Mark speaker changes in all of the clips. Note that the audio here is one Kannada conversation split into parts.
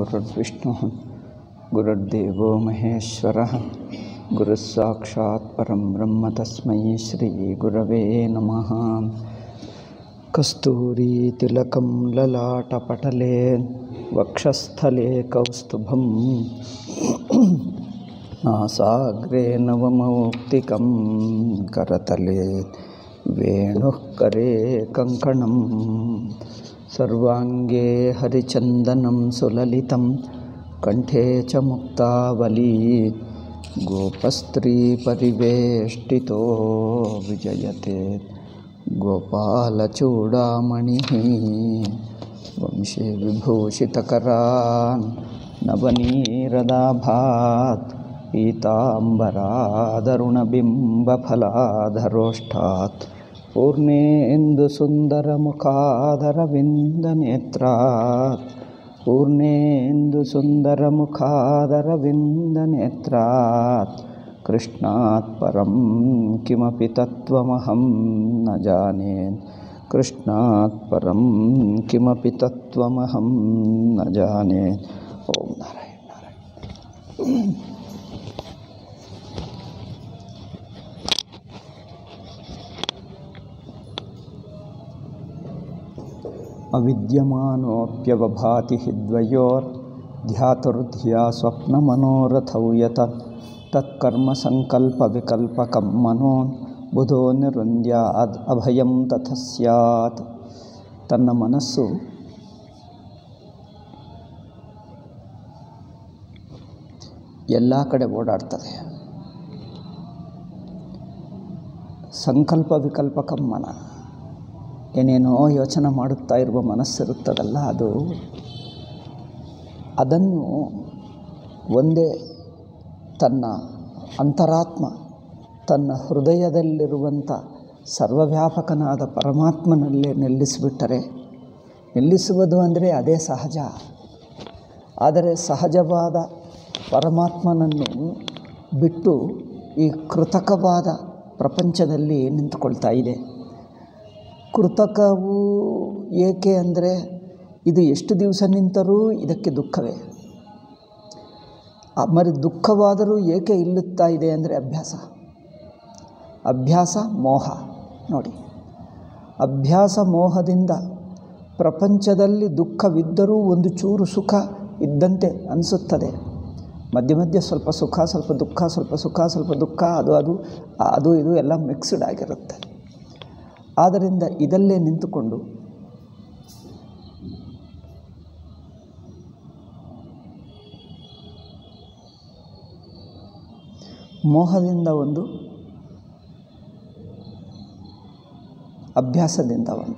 Speaker 1: गुरुर्विष्णुः गुरुर्देवो महेश्वरः गुरुस्साक्षात् परं ब्रह्म तस्मै श्रीगुरवे नमः कस्तूरीतिलकं ललाटपटले वक्षस्थले कौस्तुभं नासाग्रे नवमौक्तिकं करतले वेणुः करे कङ्कणं सर्वाङ्गे हरिचन्दनं सुललितं कण्ठे च मुक्तावली गोपस्त्रीपरिवेष्टितो विजयते गोपालचूडामणिः वंशे विभूषितकरान् नवनीरदाभात् पीताम्बरादरुणबिम्बफलाधरोष्ठात् पूर्णेन्दुसुन्दरमुखादरविन्दनेत्रात् पूर्णेन्दुसुन्दरमुखादरविन्दनेत्रात् कृष्णात् परं किमपि तत्त्वमहं न जाने कृष्णात् परं किमपि तत्त्वमहं न जाने ॐ नारायण नारायण अविद्यमानोऽप्यवभाति हि द्वयोर्ध्यातुर्ध्या स्वप्नमनोरथौ यत तत्कर्मसङ्कल्पविकल्पकं मनो ಬುಧೋ ನಿರುಂದ್ಯಾದ್ ಅಭಯಂ ತಥ ಸ್ಯಾತ್ ತನ್ನ ಮನಸ್ಸು ಎಲ್ಲ ಕಡೆ ಓಡಾಡ್ತದೆ ಸಂಕಲ್ಪ ವಿಕಲ್ಪಕಂ ಮನ ಏನೇನೋ ಯೋಚನೆ ಮಾಡುತ್ತಾ ಇರುವ ಮನಸ್ಸಿರುತ್ತದಲ್ಲ ಅದು ಅದನ್ನು ಒಂದೇ ತನ್ನ ಅಂತರಾತ್ಮ ತನ್ನ ಹೃದಯದಲ್ಲಿರುವಂಥ ಸರ್ವವ್ಯಾಪಕನಾದ ಪರಮಾತ್ಮನಲ್ಲೇ ನಿಲ್ಲಿಸಿಬಿಟ್ಟರೆ ನಿಲ್ಲಿಸುವುದು ಅಂದರೆ ಅದೇ ಸಹಜ ಆದರೆ ಸಹಜವಾದ ಪರಮಾತ್ಮನನ್ನು ಬಿಟ್ಟು ಈ ಕೃತಕವಾದ ಪ್ರಪಂಚದಲ್ಲಿ ನಿಂತುಕೊಳ್ತಾ ಇದೆ ಕೃತಕವು ಏಕೆ ಅಂದರೆ ಇದು ಎಷ್ಟು ದಿವಸ ನಿಂತರೂ ಇದಕ್ಕೆ ದುಃಖವೇ మరి ದುಃಖವಾದರೂ ಏಕೆ ಇಲ್ಲುತ್ತಾ ಇದೆ ಅಂದರೆ ಅಭ್ಯಾಸ ಅಭ್ಯಾಸ ಮೋಹ ನೋಡಿ ಅಭ್ಯಾಸ ಮೋಹದಿಂದ ಪ್ರಪಂಚದಲ್ಲಿ ದುಃಖವಿದ್ದರೂ ಒಂದು ಚೂರು ಸುಖ ಇದ್ದಂತೆ ಅನಿಸುತ್ತದೆ ಮಧ್ಯೆ ಮಧ್ಯೆ ಸ್ವಲ್ಪ ಸುಖ ಸ್ವಲ್ಪ ದುಃಖ ಸ್ವಲ್ಪ ಸುಖ ಸ್ವಲ್ಪ ದುಃಖ ಅದು ಅದು ಅದು ಇದು ಎಲ್ಲ ಮಿಕ್ಸ್ಡ್ ಆಗಿರುತ್ತೆ ಆದ್ದರಿಂದ ಇದಲ್ಲೇ ನಿಂತುಕೊಂಡು ಮೋಹದಿಂದ ಒಂದು ಅಭ್ಯಾಸದಿಂದ ಒಂದು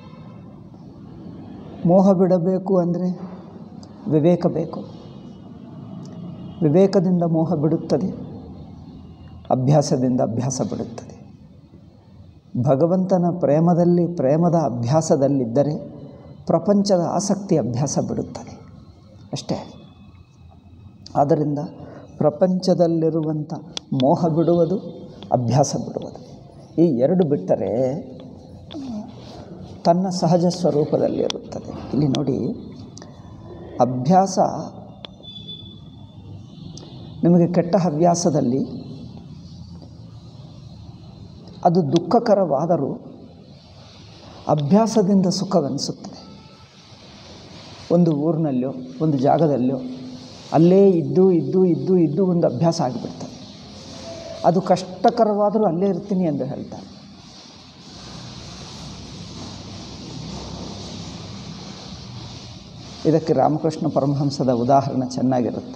Speaker 1: ಮೋಹ ಬಿಡಬೇಕು ಅಂದರೆ ವಿವೇಕ ಬೇಕು ವಿವೇಕದಿಂದ ಮೋಹ ಬಿಡುತ್ತದೆ ಅಭ್ಯಾಸದಿಂದ ಅಭ್ಯಾಸ ಬಿಡುತ್ತದೆ ಭಗವಂತನ ಪ್ರೇಮದಲ್ಲಿ ಪ್ರೇಮದ ಅಭ್ಯಾಸದಲ್ಲಿದ್ದರೆ ಪ್ರಪಂಚದ ಆಸಕ್ತಿ ಅಭ್ಯಾಸ ಬಿಡುತ್ತದೆ ಅಷ್ಟೇ ಆದ್ದರಿಂದ ಪ್ರಪಂಚದಲ್ಲಿರುವಂಥ ಮೋಹ ಬಿಡುವುದು ಅಭ್ಯಾಸ ಬಿಡುವುದು ಈ ಎರಡು ಬಿಟ್ಟರೆ ತನ್ನ ಸಹಜ ಸ್ವರೂಪದಲ್ಲಿರುತ್ತದೆ ಇಲ್ಲಿ ನೋಡಿ ಅಭ್ಯಾಸ ನಿಮಗೆ ಕೆಟ್ಟ ಹವ್ಯಾಸದಲ್ಲಿ ಅದು ದುಃಖಕರವಾದರೂ ಅಭ್ಯಾಸದಿಂದ ಸುಖವೆನಿಸುತ್ತದೆ ಒಂದು ಊರಿನಲ್ಲೋ ಒಂದು ಜಾಗದಲ್ಲೋ ಅಲ್ಲೇ ಇದ್ದು ಇದ್ದು ಇದ್ದು ಇದ್ದು ಒಂದು ಅಭ್ಯಾಸ ಆಗಿಬಿಡ್ತದೆ ಅದು ಕಷ್ಟಕರವಾದರೂ ಅಲ್ಲೇ ಇರ್ತೀನಿ ಎಂದು ಹೇಳ್ತಾರೆ ಇದಕ್ಕೆ ರಾಮಕೃಷ್ಣ ಪರಮಹಂಸದ ಉದಾಹರಣೆ ಚೆನ್ನಾಗಿರುತ್ತೆ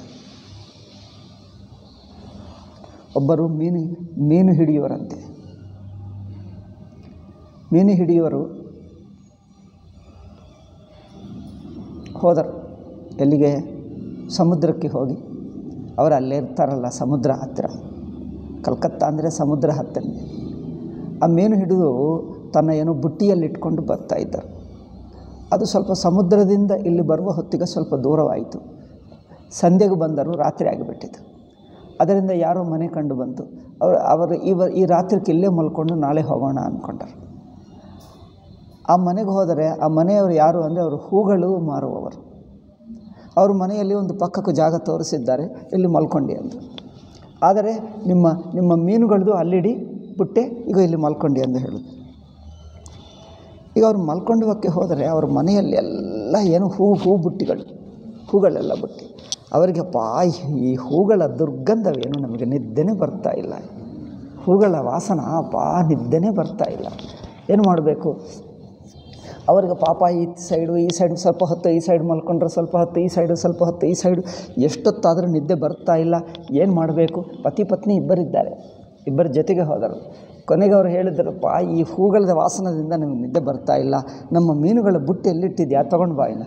Speaker 1: ಒಬ್ಬರು ಮೀನು ಮೀನು ಹಿಡಿಯುವರಂತೆ ಮೀನು ಹಿಡಿಯುವರು ಹೋದರು ಎಲ್ಲಿಗೆ ಸಮುದ್ರಕ್ಕೆ ಹೋಗಿ ಅವರು ಅಲ್ಲೇ ಇರ್ತಾರಲ್ಲ ಸಮುದ್ರ ಹತ್ತಿರ ಕಲ್ಕತ್ತಾ ಅಂದರೆ ಸಮುದ್ರ ಹತ್ತಿರ ಆ ಮೀನು ಹಿಡಿದು ತನ್ನ ಏನೋ ಬುಟ್ಟಿಯಲ್ಲಿ ಇಟ್ಕೊಂಡು ಬರ್ತಾ ಇದ್ದರು ಅದು ಸ್ವಲ್ಪ ಸಮುದ್ರದಿಂದ ಇಲ್ಲಿ ಬರುವ ಹೊತ್ತಿಗೆ ಸ್ವಲ್ಪ ದೂರವಾಯಿತು ಸಂಧ್ಯೆಗೆ ಬಂದರು ರಾತ್ರಿ ಆಗಿಬಿಟ್ಟಿತು ಅದರಿಂದ ಯಾರೋ ಮನೆ ಕಂಡು ಬಂತು ಅವರು ಅವರು ಇವ ಈ ರಾತ್ರಿಗೆ ಇಲ್ಲೇ ಮಲ್ಕೊಂಡು ನಾಳೆ ಹೋಗೋಣ ಅಂದ್ಕೊಂಡರು ಆ ಮನೆಗೆ ಹೋದರೆ ಆ ಮನೆಯವರು ಯಾರು ಅಂದರೆ ಅವರು ಹೂಗಳು ಮಾರುವವರು ಅವ್ರ ಮನೆಯಲ್ಲಿ ಒಂದು ಪಕ್ಕಕ್ಕೆ ಜಾಗ ತೋರಿಸಿದ್ದಾರೆ ಇಲ್ಲಿ ಮಲ್ಕೊಂಡಿ ಅಂತ ಆದರೆ ನಿಮ್ಮ ನಿಮ್ಮ ಮೀನುಗಳದ್ದು ಅಲ್ಲಿಡಿ ಬಿಟ್ಟೆ ಈಗ ಇಲ್ಲಿ ಮಲ್ಕೊಂಡಿ ಎಂದು ಹೇಳೋದು ಈಗ ಅವ್ರು ಮಲ್ಕೊಂಡವಕ್ಕೆ ಹೋದರೆ ಅವ್ರ ಮನೆಯಲ್ಲಿ ಎಲ್ಲ ಏನು ಹೂ ಹೂ ಬುಟ್ಟಿಗಳು ಹೂಗಳೆಲ್ಲ ಬುಟ್ಟಿ ಅವರಿಗೆ ಪಾ ಈ ಹೂಗಳ ದುರ್ಗಂಧವೇನು ನಮಗೆ ನಿದ್ದೆನೇ ಬರ್ತಾ ಇಲ್ಲ ಹೂಗಳ ವಾಸನ ಪಾ ನಿದ್ದೆನೇ ಬರ್ತಾ ಇಲ್ಲ ಏನು ಮಾಡಬೇಕು ಅವರಿಗೆ ಪಾಪ ಈ ಸೈಡು ಈ ಸೈಡು ಸ್ವಲ್ಪ ಹೊತ್ತು ಈ ಸೈಡ್ ಮಲ್ಕೊಂಡ್ರೆ ಸ್ವಲ್ಪ ಹೊತ್ತು ಈ ಸೈಡು ಸ್ವಲ್ಪ ಹೊತ್ತು ಈ ಸೈಡು ಎಷ್ಟೊತ್ತಾದರೂ ನಿದ್ದೆ ಬರ್ತಾ ಇಲ್ಲ ಏನು ಮಾಡಬೇಕು ಪತಿ ಪತ್ನಿ ಇಬ್ಬರಿದ್ದಾರೆ ಇಬ್ಬರ ಜೊತೆಗೆ ಹೋದರು ಕೊನೆಗೆ ಅವರು ಹೇಳಿದ್ರಪ್ಪ ಈ ಹೂಗಳ ವಾಸನದಿಂದ ನಮಗೆ ನಿದ್ದೆ ಬರ್ತಾ ಇಲ್ಲ ನಮ್ಮ ಮೀನುಗಳ ಬುಟ್ಟಿ ಎಲ್ಲಿಟ್ಟಿದ್ಯಾ ತೊಗೊಂಡು ಬಾಯಿನ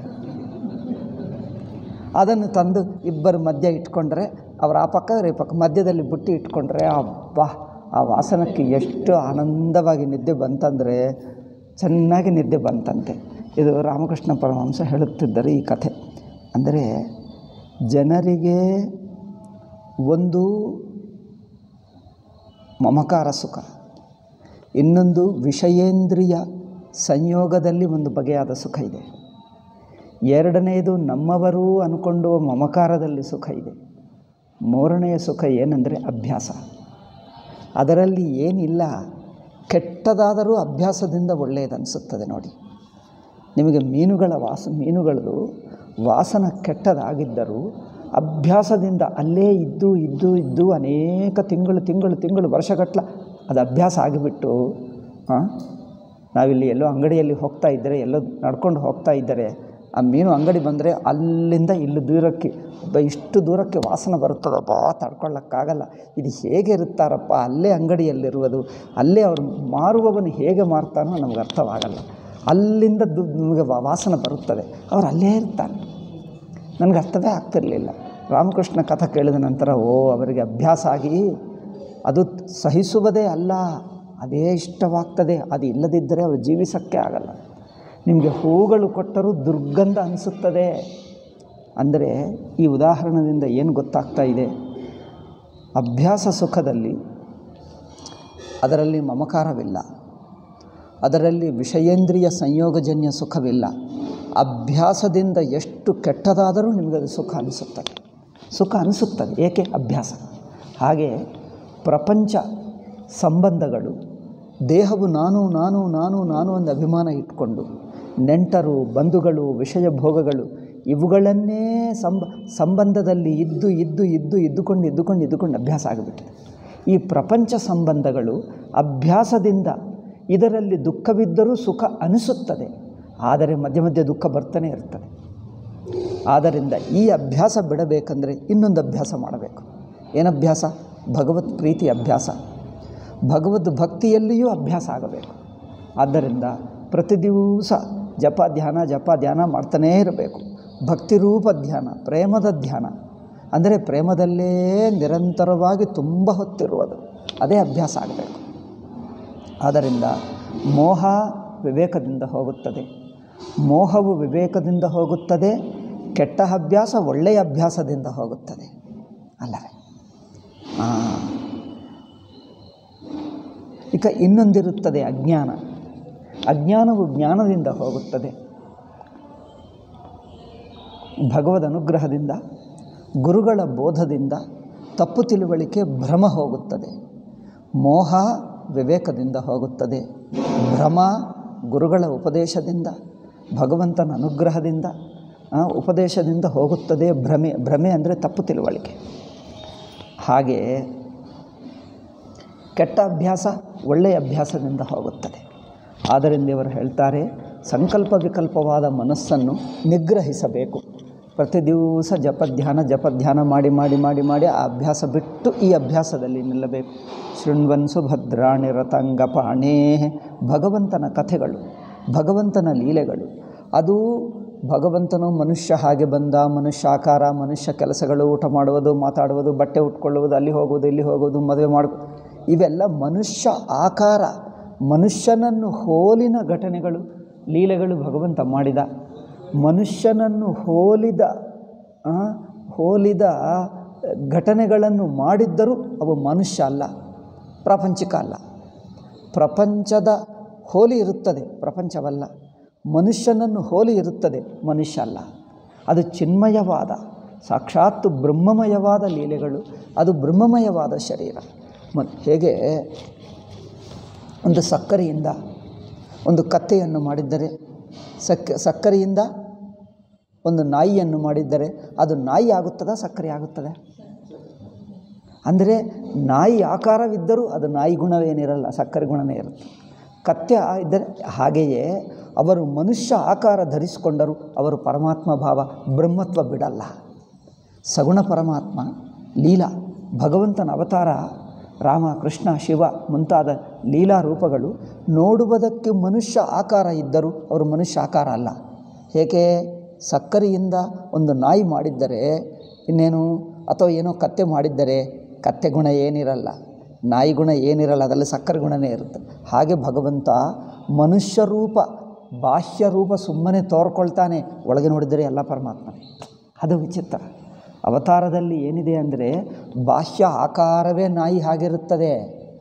Speaker 1: ಅದನ್ನು ತಂದು ಇಬ್ಬರ ಮಧ್ಯ ಇಟ್ಕೊಂಡ್ರೆ ಅವ್ರ ಆ ಪಕ್ಕ ಈ ಪಕ್ಕ ಮಧ್ಯದಲ್ಲಿ ಬುಟ್ಟಿ ಇಟ್ಕೊಂಡ್ರೆ ಅಬ್ಬಾ ಆ ವಾಸನಕ್ಕೆ ಎಷ್ಟು ಆನಂದವಾಗಿ ನಿದ್ದೆ ಬಂತಂದರೆ ಚೆನ್ನಾಗಿ ನಿದ್ದೆ ಬಂತಂತೆ ಇದು ರಾಮಕೃಷ್ಣ ಪರಮಹಂಸ ಹೇಳುತ್ತಿದ್ದರು ಈ ಕಥೆ ಅಂದರೆ ಜನರಿಗೆ ಒಂದು ಮಮಕಾರ ಸುಖ ಇನ್ನೊಂದು ವಿಷಯೇಂದ್ರಿಯ ಸಂಯೋಗದಲ್ಲಿ ಒಂದು ಬಗೆಯಾದ ಸುಖ ಇದೆ ಎರಡನೆಯದು ನಮ್ಮವರು ಅಂದ್ಕೊಂಡು ಮಮಕಾರದಲ್ಲಿ ಸುಖ ಇದೆ ಮೂರನೆಯ ಸುಖ ಏನಂದರೆ ಅಭ್ಯಾಸ ಅದರಲ್ಲಿ ಏನಿಲ್ಲ ಕೆಟ್ಟದಾದರೂ ಅಭ್ಯಾಸದಿಂದ ಒಳ್ಳೆಯದನಿಸುತ್ತದೆ ನೋಡಿ ನಿಮಗೆ ಮೀನುಗಳ ವಾಸ ಮೀನುಗಳದು ವಾಸನ ಕೆಟ್ಟದಾಗಿದ್ದರೂ ಅಭ್ಯಾಸದಿಂದ ಅಲ್ಲೇ ಇದ್ದು ಇದ್ದು ಇದ್ದು ಅನೇಕ ತಿಂಗಳು ತಿಂಗಳು ತಿಂಗಳು ವರ್ಷಗಟ್ಟಲ ಅದು ಅಭ್ಯಾಸ ಆಗಿಬಿಟ್ಟು ಹಾಂ ನಾವಿಲ್ಲಿ ಎಲ್ಲೋ ಅಂಗಡಿಯಲ್ಲಿ ಹೋಗ್ತಾ ಇದ್ದರೆ ಎಲ್ಲೋ ನಡ್ಕೊಂಡು ಹೋಗ್ತಾ ಇದ್ದರೆ ಆ ಮೀನು ಅಂಗಡಿ ಬಂದರೆ ಅಲ್ಲಿಂದ ಇಲ್ಲಿ ದೂರಕ್ಕೆ ಬ ಇಷ್ಟು ದೂರಕ್ಕೆ ವಾಸನೆ ಬರುತ್ತದಪ್ಪ ತಡ್ಕೊಳ್ಳೋಕ್ಕಾಗಲ್ಲ ಇದು ಹೇಗೆ ಇರುತ್ತಾರಪ್ಪ ಅಲ್ಲೇ ಅಂಗಡಿಯಲ್ಲಿರುವುದು ಅಲ್ಲೇ ಅವ್ರು ಮಾರುವವನು ಹೇಗೆ ಮಾರ್ತಾನೋ ನಮ್ಗೆ ಅರ್ಥವಾಗಲ್ಲ ಅಲ್ಲಿಂದ ದು ನಮಗೆ ವಾ- ವಾಸನೆ ಬರುತ್ತದೆ ಅವ್ರು ಅಲ್ಲೇ ಇರ್ತಾನೆ ನನಗೆ ಅರ್ಥವೇ ಆಗ್ತಿರಲಿಲ್ಲ ರಾಮಕೃಷ್ಣ ಕಥೆ ಕೇಳಿದ ನಂತರ ಓ ಅವರಿಗೆ ಅಭ್ಯಾಸ ಆಗಿ ಅದು ಸಹಿಸುವುದೇ ಅಲ್ಲ ಅದೇ ಇಷ್ಟವಾಗ್ತದೆ ಅದು ಇಲ್ಲದಿದ್ದರೆ ಅವರು ಜೀವಿಸೋಕ್ಕೆ ಆಗಲ್ಲ ನಿಮಗೆ ಹೂಗಳು ಕೊಟ್ಟರೂ ದುರ್ಗಂಧ ಅನಿಸುತ್ತದೆ ಅಂದರೆ ಈ ಉದಾಹರಣೆಯಿಂದ ಏನು ಗೊತ್ತಾಗ್ತಾ ಇದೆ ಅಭ್ಯಾಸ ಸುಖದಲ್ಲಿ ಅದರಲ್ಲಿ ಮಮಕಾರವಿಲ್ಲ ಅದರಲ್ಲಿ ವಿಷಯೇಂದ್ರಿಯ ಸಂಯೋಗಜನ್ಯ ಸುಖವಿಲ್ಲ ಅಭ್ಯಾಸದಿಂದ ಎಷ್ಟು ಕೆಟ್ಟದಾದರೂ ನಿಮಗದು ಸುಖ ಅನಿಸುತ್ತದೆ ಸುಖ ಅನಿಸುತ್ತದೆ ಏಕೆ ಅಭ್ಯಾಸ ಹಾಗೆ ಪ್ರಪಂಚ ಸಂಬಂಧಗಳು ದೇಹವು ನಾನು ನಾನು ನಾನು ನಾನು ಒಂದು ಅಭಿಮಾನ ಇಟ್ಕೊಂಡು ನೆಂಟರು ಬಂಧುಗಳು ವಿಷಯ ಭೋಗಗಳು ಇವುಗಳನ್ನೇ ಸಂಬ ಸಂಬಂಧದಲ್ಲಿ ಇದ್ದು ಇದ್ದು ಇದ್ದು ಇದ್ದುಕೊಂಡು ಇದ್ದುಕೊಂಡು ಇದ್ದುಕೊಂಡು ಅಭ್ಯಾಸ ಆಗಿಬಿಟ್ಟಿದೆ ಈ ಪ್ರಪಂಚ ಸಂಬಂಧಗಳು ಅಭ್ಯಾಸದಿಂದ ಇದರಲ್ಲಿ ದುಃಖವಿದ್ದರೂ ಸುಖ ಅನಿಸುತ್ತದೆ ಆದರೆ ಮಧ್ಯೆ ಮಧ್ಯೆ ದುಃಖ ಬರ್ತಾನೆ ಇರ್ತದೆ ಆದ್ದರಿಂದ ಈ ಅಭ್ಯಾಸ ಬಿಡಬೇಕಂದ್ರೆ ಇನ್ನೊಂದು ಅಭ್ಯಾಸ ಮಾಡಬೇಕು ಏನಭ್ಯಾಸ ಭಗವತ್ ಪ್ರೀತಿ ಅಭ್ಯಾಸ ಭಗವದ್ ಭಕ್ತಿಯಲ್ಲಿಯೂ ಅಭ್ಯಾಸ ಆಗಬೇಕು ಆದ್ದರಿಂದ ಪ್ರತಿ ದಿವಸ ಜಪ ಧ್ಯಾನ ಜಪ ಧ್ಯಾನ ಮಾಡ್ತಾನೇ ಇರಬೇಕು ಭಕ್ತಿರೂಪ ಧ್ಯಾನ ಪ್ರೇಮದ ಧ್ಯಾನ ಅಂದರೆ ಪ್ರೇಮದಲ್ಲೇ ನಿರಂತರವಾಗಿ ತುಂಬ ಹೊತ್ತಿರುವುದು ಅದೇ ಅಭ್ಯಾಸ ಆಗಬೇಕು ಆದ್ದರಿಂದ ಮೋಹ ವಿವೇಕದಿಂದ ಹೋಗುತ್ತದೆ ಮೋಹವು ವಿವೇಕದಿಂದ ಹೋಗುತ್ತದೆ ಕೆಟ್ಟ ಅಭ್ಯಾಸ ಒಳ್ಳೆಯ ಅಭ್ಯಾಸದಿಂದ ಹೋಗುತ್ತದೆ ಅಲ್ಲವೇ ಹಾಂ ಇಕ ಇನ್ನೊಂದಿರುತ್ತದೆ ಅಜ್ಞಾನ ಅಜ್ಞಾನವು ಜ್ಞಾನದಿಂದ ಹೋಗುತ್ತದೆ ಭಗವದ್ ಅನುಗ್ರಹದಿಂದ ಗುರುಗಳ ಬೋಧದಿಂದ ತಪ್ಪು ತಿಳುವಳಿಕೆ ಭ್ರಮ ಹೋಗುತ್ತದೆ ಮೋಹ ವಿವೇಕದಿಂದ ಹೋಗುತ್ತದೆ ಭ್ರಮ ಗುರುಗಳ ಉಪದೇಶದಿಂದ ಭಗವಂತನ ಅನುಗ್ರಹದಿಂದ ಆ, ಉಪದೇಶದಿಂದ ಹೋಗುತ್ತದೆ ಭ್ರಮೆ ಭ್ರಮೆ ಅಂದರೆ ತಪ್ಪು ತಿಳುವಳಿಕೆ ಹಾಗೆ ಕೆಟ್ಟ ಅಭ್ಯಾಸ ಒಳ್ಳೆಯ ಅಭ್ಯಾಸದಿಂದ ಹೋಗುತ್ತದೆ ಆದ್ದರಿಂದ ಇವರು ಹೇಳ್ತಾರೆ ಸಂಕಲ್ಪ ವಿಕಲ್ಪವಾದ ಮನಸ್ಸನ್ನು ನಿಗ್ರಹಿಸಬೇಕು ಪ್ರತಿ ದಿವಸ ಜಪಧ್ಯಾನ ಜಪಧ್ಯಾನ ಮಾಡಿ ಮಾಡಿ ಮಾಡಿ ಮಾಡಿ ಆ ಅಭ್ಯಾಸ ಬಿಟ್ಟು ಈ ಅಭ್ಯಾಸದಲ್ಲಿ ನಿಲ್ಲಬೇಕು ಶೃಣ್ವನ್ ಸುಭದ್ರಾಣಿ ರತಂಗಪಾಣೇ ಭಗವಂತನ ಕಥೆಗಳು ಭಗವಂತನ ಲೀಲೆಗಳು ಅದು ಭಗವಂತನು ಮನುಷ್ಯ ಹಾಗೆ ಬಂದ ಮನುಷ್ಯಾಕಾರ ಮನುಷ್ಯ ಕೆಲಸಗಳು ಊಟ ಮಾಡುವುದು ಮಾತಾಡುವುದು ಬಟ್ಟೆ ಉಟ್ಕೊಳ್ಳುವುದು ಅಲ್ಲಿ ಹೋಗುವುದು ಇಲ್ಲಿ ಹೋಗುವುದು ಮದುವೆ ಮಾಡು ಇವೆಲ್ಲ ಮನುಷ್ಯ ಆಕಾರ ಮನುಷ್ಯನನ್ನು ಹೋಲಿನ ಘಟನೆಗಳು ಲೀಲೆಗಳು ಭಗವಂತ ಮಾಡಿದ ಮನುಷ್ಯನನ್ನು ಹೋಲಿದ ಆ, ಹೋಲಿದ ಘಟನೆಗಳನ್ನು ಮಾಡಿದ್ದರೂ ಅವು ಮನುಷ್ಯ ಅಲ್ಲ ಪ್ರಾಪಂಚಿಕ ಅಲ್ಲ ಪ್ರಪಂಚದ ಹೋಲಿ ಇರುತ್ತದೆ ಪ್ರಪಂಚವಲ್ಲ ಮನುಷ್ಯನನ್ನು ಹೋಲಿ ಇರುತ್ತದೆ ಮನುಷ್ಯ ಅಲ್ಲ ಅದು ಚಿನ್ಮಯವಾದ ಸಾಕ್ಷಾತ್ ಬ್ರಹ್ಮಮಯವಾದ ಲೀಲೆಗಳು ಅದು ಬ್ರಹ್ಮಮಯವಾದ ಶರೀರ ಮತ್ತು ಹೇಗೆ ಒಂದು ಸಕ್ಕರೆಯಿಂದ ಒಂದು ಕತ್ತೆಯನ್ನು ಮಾಡಿದ್ದರೆ ಸಕ್ಕ ಸಕ್ಕರೆಯಿಂದ ಒಂದು ನಾಯಿಯನ್ನು ಮಾಡಿದ್ದರೆ ಅದು ನಾಯಿ ಆಗುತ್ತದಾ ಸಕ್ಕರೆ ಆಗುತ್ತದೆ ಅಂದರೆ ನಾಯಿ ಆಕಾರವಿದ್ದರೂ ಅದು ನಾಯಿ ಗುಣವೇನಿರಲ್ಲ ಸಕ್ಕರೆ ಗುಣವೇ ಇರುತ್ತೆ ಕತ್ಯ ಇದ್ದರೆ ಹಾಗೆಯೇ ಅವರು ಮನುಷ್ಯ ಆಕಾರ ಧರಿಸಿಕೊಂಡರೂ ಅವರು ಪರಮಾತ್ಮ ಭಾವ ಬ್ರಹ್ಮತ್ವ ಬಿಡಲ್ಲ ಸಗುಣ ಪರಮಾತ್ಮ ಲೀಲಾ ಭಗವಂತನ ಅವತಾರ ರಾಮ ಕೃಷ್ಣ ಶಿವ ಮುಂತಾದ ಲೀಲಾ ರೂಪಗಳು ನೋಡುವುದಕ್ಕೆ ಮನುಷ್ಯ ಆಕಾರ ಇದ್ದರೂ ಅವರು ಮನುಷ್ಯ ಆಕಾರ ಅಲ್ಲ ಏಕೆ ಸಕ್ಕರೆಯಿಂದ ಒಂದು ನಾಯಿ ಮಾಡಿದ್ದರೆ ಇನ್ನೇನು ಅಥವಾ ಏನೋ ಕತ್ತೆ ಮಾಡಿದ್ದರೆ ಕತ್ತೆ ಗುಣ ಏನಿರಲ್ಲ ನಾಯಿ ಗುಣ ಏನಿರಲ್ಲ ಅದರಲ್ಲಿ ಸಕ್ಕರೆ ಗುಣನೇ ಇರುತ್ತೆ ಹಾಗೆ ಭಗವಂತ ಮನುಷ್ಯ ರೂಪ ಬಾಹ್ಯ ರೂಪ ಸುಮ್ಮನೆ ತೋರ್ಕೊಳ್ತಾನೆ ಒಳಗೆ ನೋಡಿದರೆ ಎಲ್ಲ ಪರಮಾತ್ಮನೇ ಅದು ವಿಚಿತ್ರ ಅವತಾರದಲ್ಲಿ ಏನಿದೆ ಅಂದರೆ ಬಾಹ್ಯ ಆಕಾರವೇ ನಾಯಿ ಹಾಗಿರುತ್ತದೆ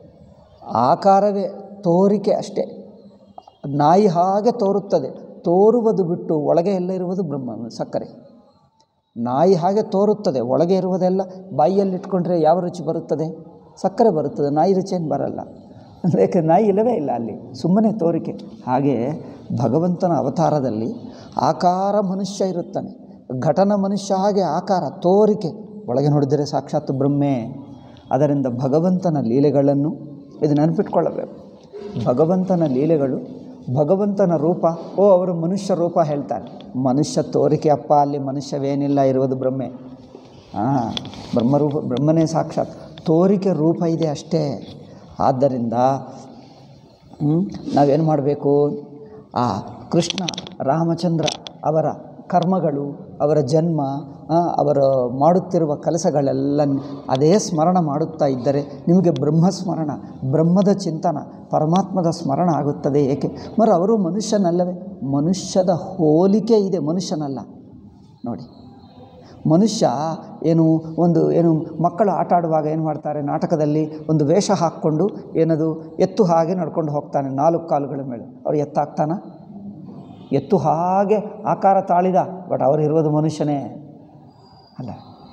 Speaker 1: ಆಕಾರವೇ ತೋರಿಕೆ ಅಷ್ಟೇ ನಾಯಿ ಹಾಗೆ ತೋರುತ್ತದೆ ತೋರುವುದು ಬಿಟ್ಟು ಒಳಗೆ ಎಲ್ಲ ಇರುವುದು ಬ್ರಹ್ಮ ಸಕ್ಕರೆ ನಾಯಿ ಹಾಗೆ ತೋರುತ್ತದೆ ಒಳಗೆ ಇರುವುದೆಲ್ಲ ಬಾಯಿಯಲ್ಲಿ ಇಟ್ಕೊಂಡ್ರೆ ಯಾವ ರುಚಿ ಬರುತ್ತದೆ ಸಕ್ಕರೆ ಬರುತ್ತದೆ ನಾಯಿ ರುಚಿ ಏನು ಬರಲ್ಲ ಏಕೆ ನಾಯಿ ಇಲ್ಲವೇ ಇಲ್ಲ ಅಲ್ಲಿ ಸುಮ್ಮನೆ ತೋರಿಕೆ ಹಾಗೆ ಭಗವಂತನ ಅವತಾರದಲ್ಲಿ ಆಕಾರ ಮನುಷ್ಯ ಇರುತ್ತಾನೆ ಘಟನ ಮನುಷ್ಯ ಹಾಗೆ ಆಕಾರ ತೋರಿಕೆ ಒಳಗೆ ನೋಡಿದರೆ ಸಾಕ್ಷಾತ್ ಬ್ರಹ್ಮೆ ಅದರಿಂದ ಭಗವಂತನ ಲೀಲೆಗಳನ್ನು ಇದು ನೆನಪಿಟ್ಕೊಳ್ಳಬೇಕು ಭಗವಂತನ ಲೀಲೆಗಳು ಭಗವಂತನ ರೂಪ ಓ ಅವರು ಮನುಷ್ಯ ರೂಪ ಹೇಳ್ತಾರೆ ಮನುಷ್ಯ ತೋರಿಕೆ ಅಪ್ಪ ಅಲ್ಲಿ ಮನುಷ್ಯವೇನಿಲ್ಲ ಇರುವುದು ಬ್ರಹ್ಮೆ ಹಾಂ ಬ್ರಹ್ಮರೂಪ ಬ್ರಹ್ಮನೇ ಸಾಕ್ಷಾತ್ ತೋರಿಕೆ ರೂಪ ಇದೆ ಅಷ್ಟೇ ಆದ್ದರಿಂದ ಹ್ಮ್, ನಾವೇನು ಮಾಡಬೇಕು ಆ ಕೃಷ್ಣ ರಾಮಚಂದ್ರ ಅವರ ಕರ್ಮಗಳು ಅವರ ಜನ್ಮ ಆ, ಅವರು ಮಾಡುತ್ತಿರುವ ಕೆಲಸಗಳೆಲ್ಲ ಅದೇ ಸ್ಮರಣ ಮಾಡುತ್ತಾ ಇದ್ದರೆ ನಿಮಗೆ ಬ್ರಹ್ಮಸ್ಮರಣ ಬ್ರಹ್ಮದ ಚಿಂತನ ಪರಮಾತ್ಮದ ಸ್ಮರಣ ಆಗುತ್ತದೆ ಏಕೆ ಮರ ಅವರು ಮನುಷ್ಯನಲ್ಲವೇ ಮನುಷ್ಯದ ಹೋಲಿಕೆ ಇದೆ ಮನುಷ್ಯನಲ್ಲ ನೋಡಿ ಮನುಷ್ಯ ಏನು ಒಂದು ಏನು ಮಕ್ಕಳು ಆಟ ಆಡುವಾಗ ಏನು ಮಾಡ್ತಾರೆ ನಾಟಕದಲ್ಲಿ ಒಂದು ವೇಷ ಹಾಕ್ಕೊಂಡು ಏನದು ಎತ್ತು ಹಾಗೆ ನಡ್ಕೊಂಡು ಹೋಗ್ತಾನೆ ನಾಲ್ಕು ಕಾಲುಗಳ ಮೇಲೆ ಅವ್ರು ಎತ್ತಾಗ್ತಾನ ಎತ್ತು ಹಾಗೆ ಆಕಾರ ತಾಳಿದ ಬಟ್ ಅವರು ಇರೋದು ಮನುಷ್ಯನೇ ಅಲ್ಲ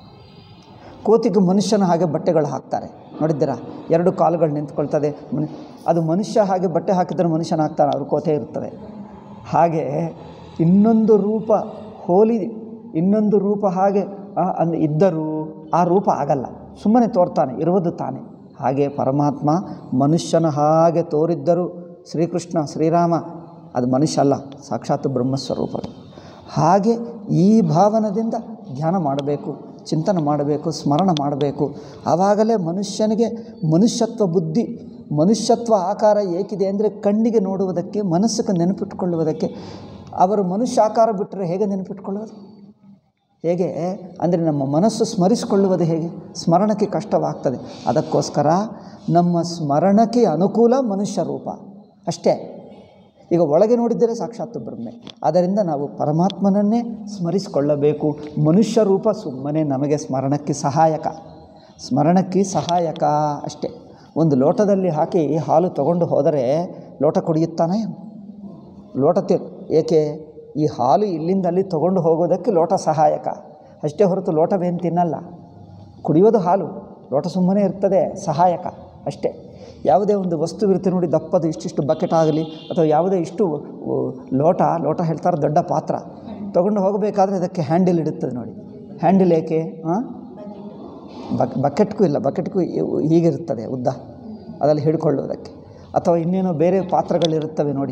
Speaker 1: ಕೋತಿಗೆ ಮನುಷ್ಯನ ಹಾಗೆ ಬಟ್ಟೆಗಳು ಹಾಕ್ತಾರೆ ನೋಡಿದ್ದೀರಾ ಎರಡು ಕಾಲುಗಳು ನಿಂತ್ಕೊಳ್ತದೆ ಮನು ಅದು ಮನುಷ್ಯ ಹಾಗೆ ಬಟ್ಟೆ ಹಾಕಿದರೆ ಮನುಷ್ಯನಾಗ್ತಾನೆ ಅವ್ರ ಕೋತೆ ಇರ್ತದೆ ಹಾಗೆ ಇನ್ನೊಂದು ರೂಪ ಹೋಲಿ ಇನ್ನೊಂದು ರೂಪ ಹಾಗೆ ಆ, ಅಂದ್ ಇದ್ದರೂ ಆ ರೂಪ ಆಗಲ್ಲ ಸುಮ್ಮನೆ ತೋರ್ತಾನೆ ಇರುವುದು ತಾನೆ ಹಾಗೆ ಪರಮಾತ್ಮ ಮನುಷ್ಯನ ಹಾಗೆ ತೋರಿದ್ದರೂ ಶ್ರೀಕೃಷ್ಣ ಶ್ರೀರಾಮ ಅದು ಮನುಷ್ಯ ಅಲ್ಲ ಸಾಕ್ಷಾತ್ ಬ್ರಹ್ಮಸ್ವರೂಪಗಳು ಹಾಗೆ ಈ ಭಾವನದಿಂದ ಧ್ಯಾನ ಮಾಡಬೇಕು ಚಿಂತನೆ ಮಾಡಬೇಕು ಸ್ಮರಣ ಮಾಡಬೇಕು ಆವಾಗಲೇ ಮನುಷ್ಯನಿಗೆ ಮನುಷ್ಯತ್ವ ಬುದ್ಧಿ ಮನುಷ್ಯತ್ವ ಆಕಾರ ಏಕಿದೆ ಅಂದರೆ ಕಣ್ಣಿಗೆ ನೋಡುವುದಕ್ಕೆ ಮನಸ್ಸಿಗೆ ನೆನಪಿಟ್ಕೊಳ್ಳುವುದಕ್ಕೆ ಅವರು ಮನುಷ್ಯ ಆಕಾರ ಬಿಟ್ಟರೆ ಹೇಗೆ ನೆನಪಿಟ್ಕೊಳ್ಳೋದು ಹೇಗೆ ಅಂದರೆ ನಮ್ಮ ಮನಸ್ಸು ಸ್ಮರಿಸಿಕೊಳ್ಳುವುದು ಹೇಗೆ ಸ್ಮರಣಕ್ಕೆ ಕಷ್ಟವಾಗ್ತದೆ ಅದಕ್ಕೋಸ್ಕರ ನಮ್ಮ ಸ್ಮರಣಕ್ಕೆ ಅನುಕೂಲ ಮನುಷ್ಯ ರೂಪ ಅಷ್ಟೇ ಈಗ ಒಳಗೆ ನೋಡಿದ್ದರೆ ಸಾಕ್ಷಾತ್ ಬ್ರಹ್ಮೆ ಆದ್ದರಿಂದ ನಾವು ಪರಮಾತ್ಮನನ್ನೇ ಸ್ಮರಿಸಿಕೊಳ್ಳಬೇಕು ಮನುಷ್ಯ ರೂಪ ಸುಮ್ಮನೆ ನಮಗೆ ಸ್ಮರಣಕ್ಕೆ ಸಹಾಯಕ ಸ್ಮರಣಕ್ಕೆ ಸಹಾಯಕ ಅಷ್ಟೇ ಒಂದು ಲೋಟದಲ್ಲಿ ಹಾಕಿ ಹಾಲು ತಗೊಂಡು ಹೋದರೆ ಲೋಟ ಕುಡಿಯುತ್ತಾನೆ ಲೋಟ ತಿ ಏಕೆ ಈ ಹಾಲು ಇಲ್ಲಿಂದ ಅಲ್ಲಿ ತಗೊಂಡು ಹೋಗೋದಕ್ಕೆ ಲೋಟ ಸಹಾಯಕ ಅಷ್ಟೇ ಹೊರತು ಲೋಟವೇನು ತಿನ್ನಲ್ಲ ಕುಡಿಯೋದು ಹಾಲು ಲೋಟ ಸುಮ್ಮನೆ ಇರ್ತದೆ ಸಹಾಯಕ ಅಷ್ಟೇ ಯಾವುದೇ ಒಂದು ವಸ್ತು ಇರುತ್ತೆ ನೋಡಿ ದಪ್ಪದು ಇಷ್ಟಿಷ್ಟು ಬಕೆಟ್ ಆಗಲಿ ಅಥವಾ ಯಾವುದೇ ಇಷ್ಟು ಉ, ಲೋಟ ಲೋಟ ಹೇಳ್ತಾರೆ ದೊಡ್ಡ ಪಾತ್ರ ತಗೊಂಡು ಹೋಗಬೇಕಾದ್ರೆ ಅದಕ್ಕೆ ಹ್ಯಾಂಡಲ್ ಇಡುತ್ತದೆ ನೋಡಿ ಹ್ಯಾಂಡಲ್ ಏಕೆ ಹಾಂ ಬಕ್ ಬಕೆಟ್ಗೂ ಇಲ್ಲ ಬಕೆಟ್ಗೂ ಇವು ಹೀಗಿರುತ್ತದೆ ಉದ್ದ ಅದರಲ್ಲಿ ಹಿಡ್ಕೊಳ್ಳೋದಕ್ಕೆ ಅಥವಾ ಇನ್ನೇನೋ ಬೇರೆ ಪಾತ್ರಗಳಿರುತ್ತವೆ ನೋಡಿ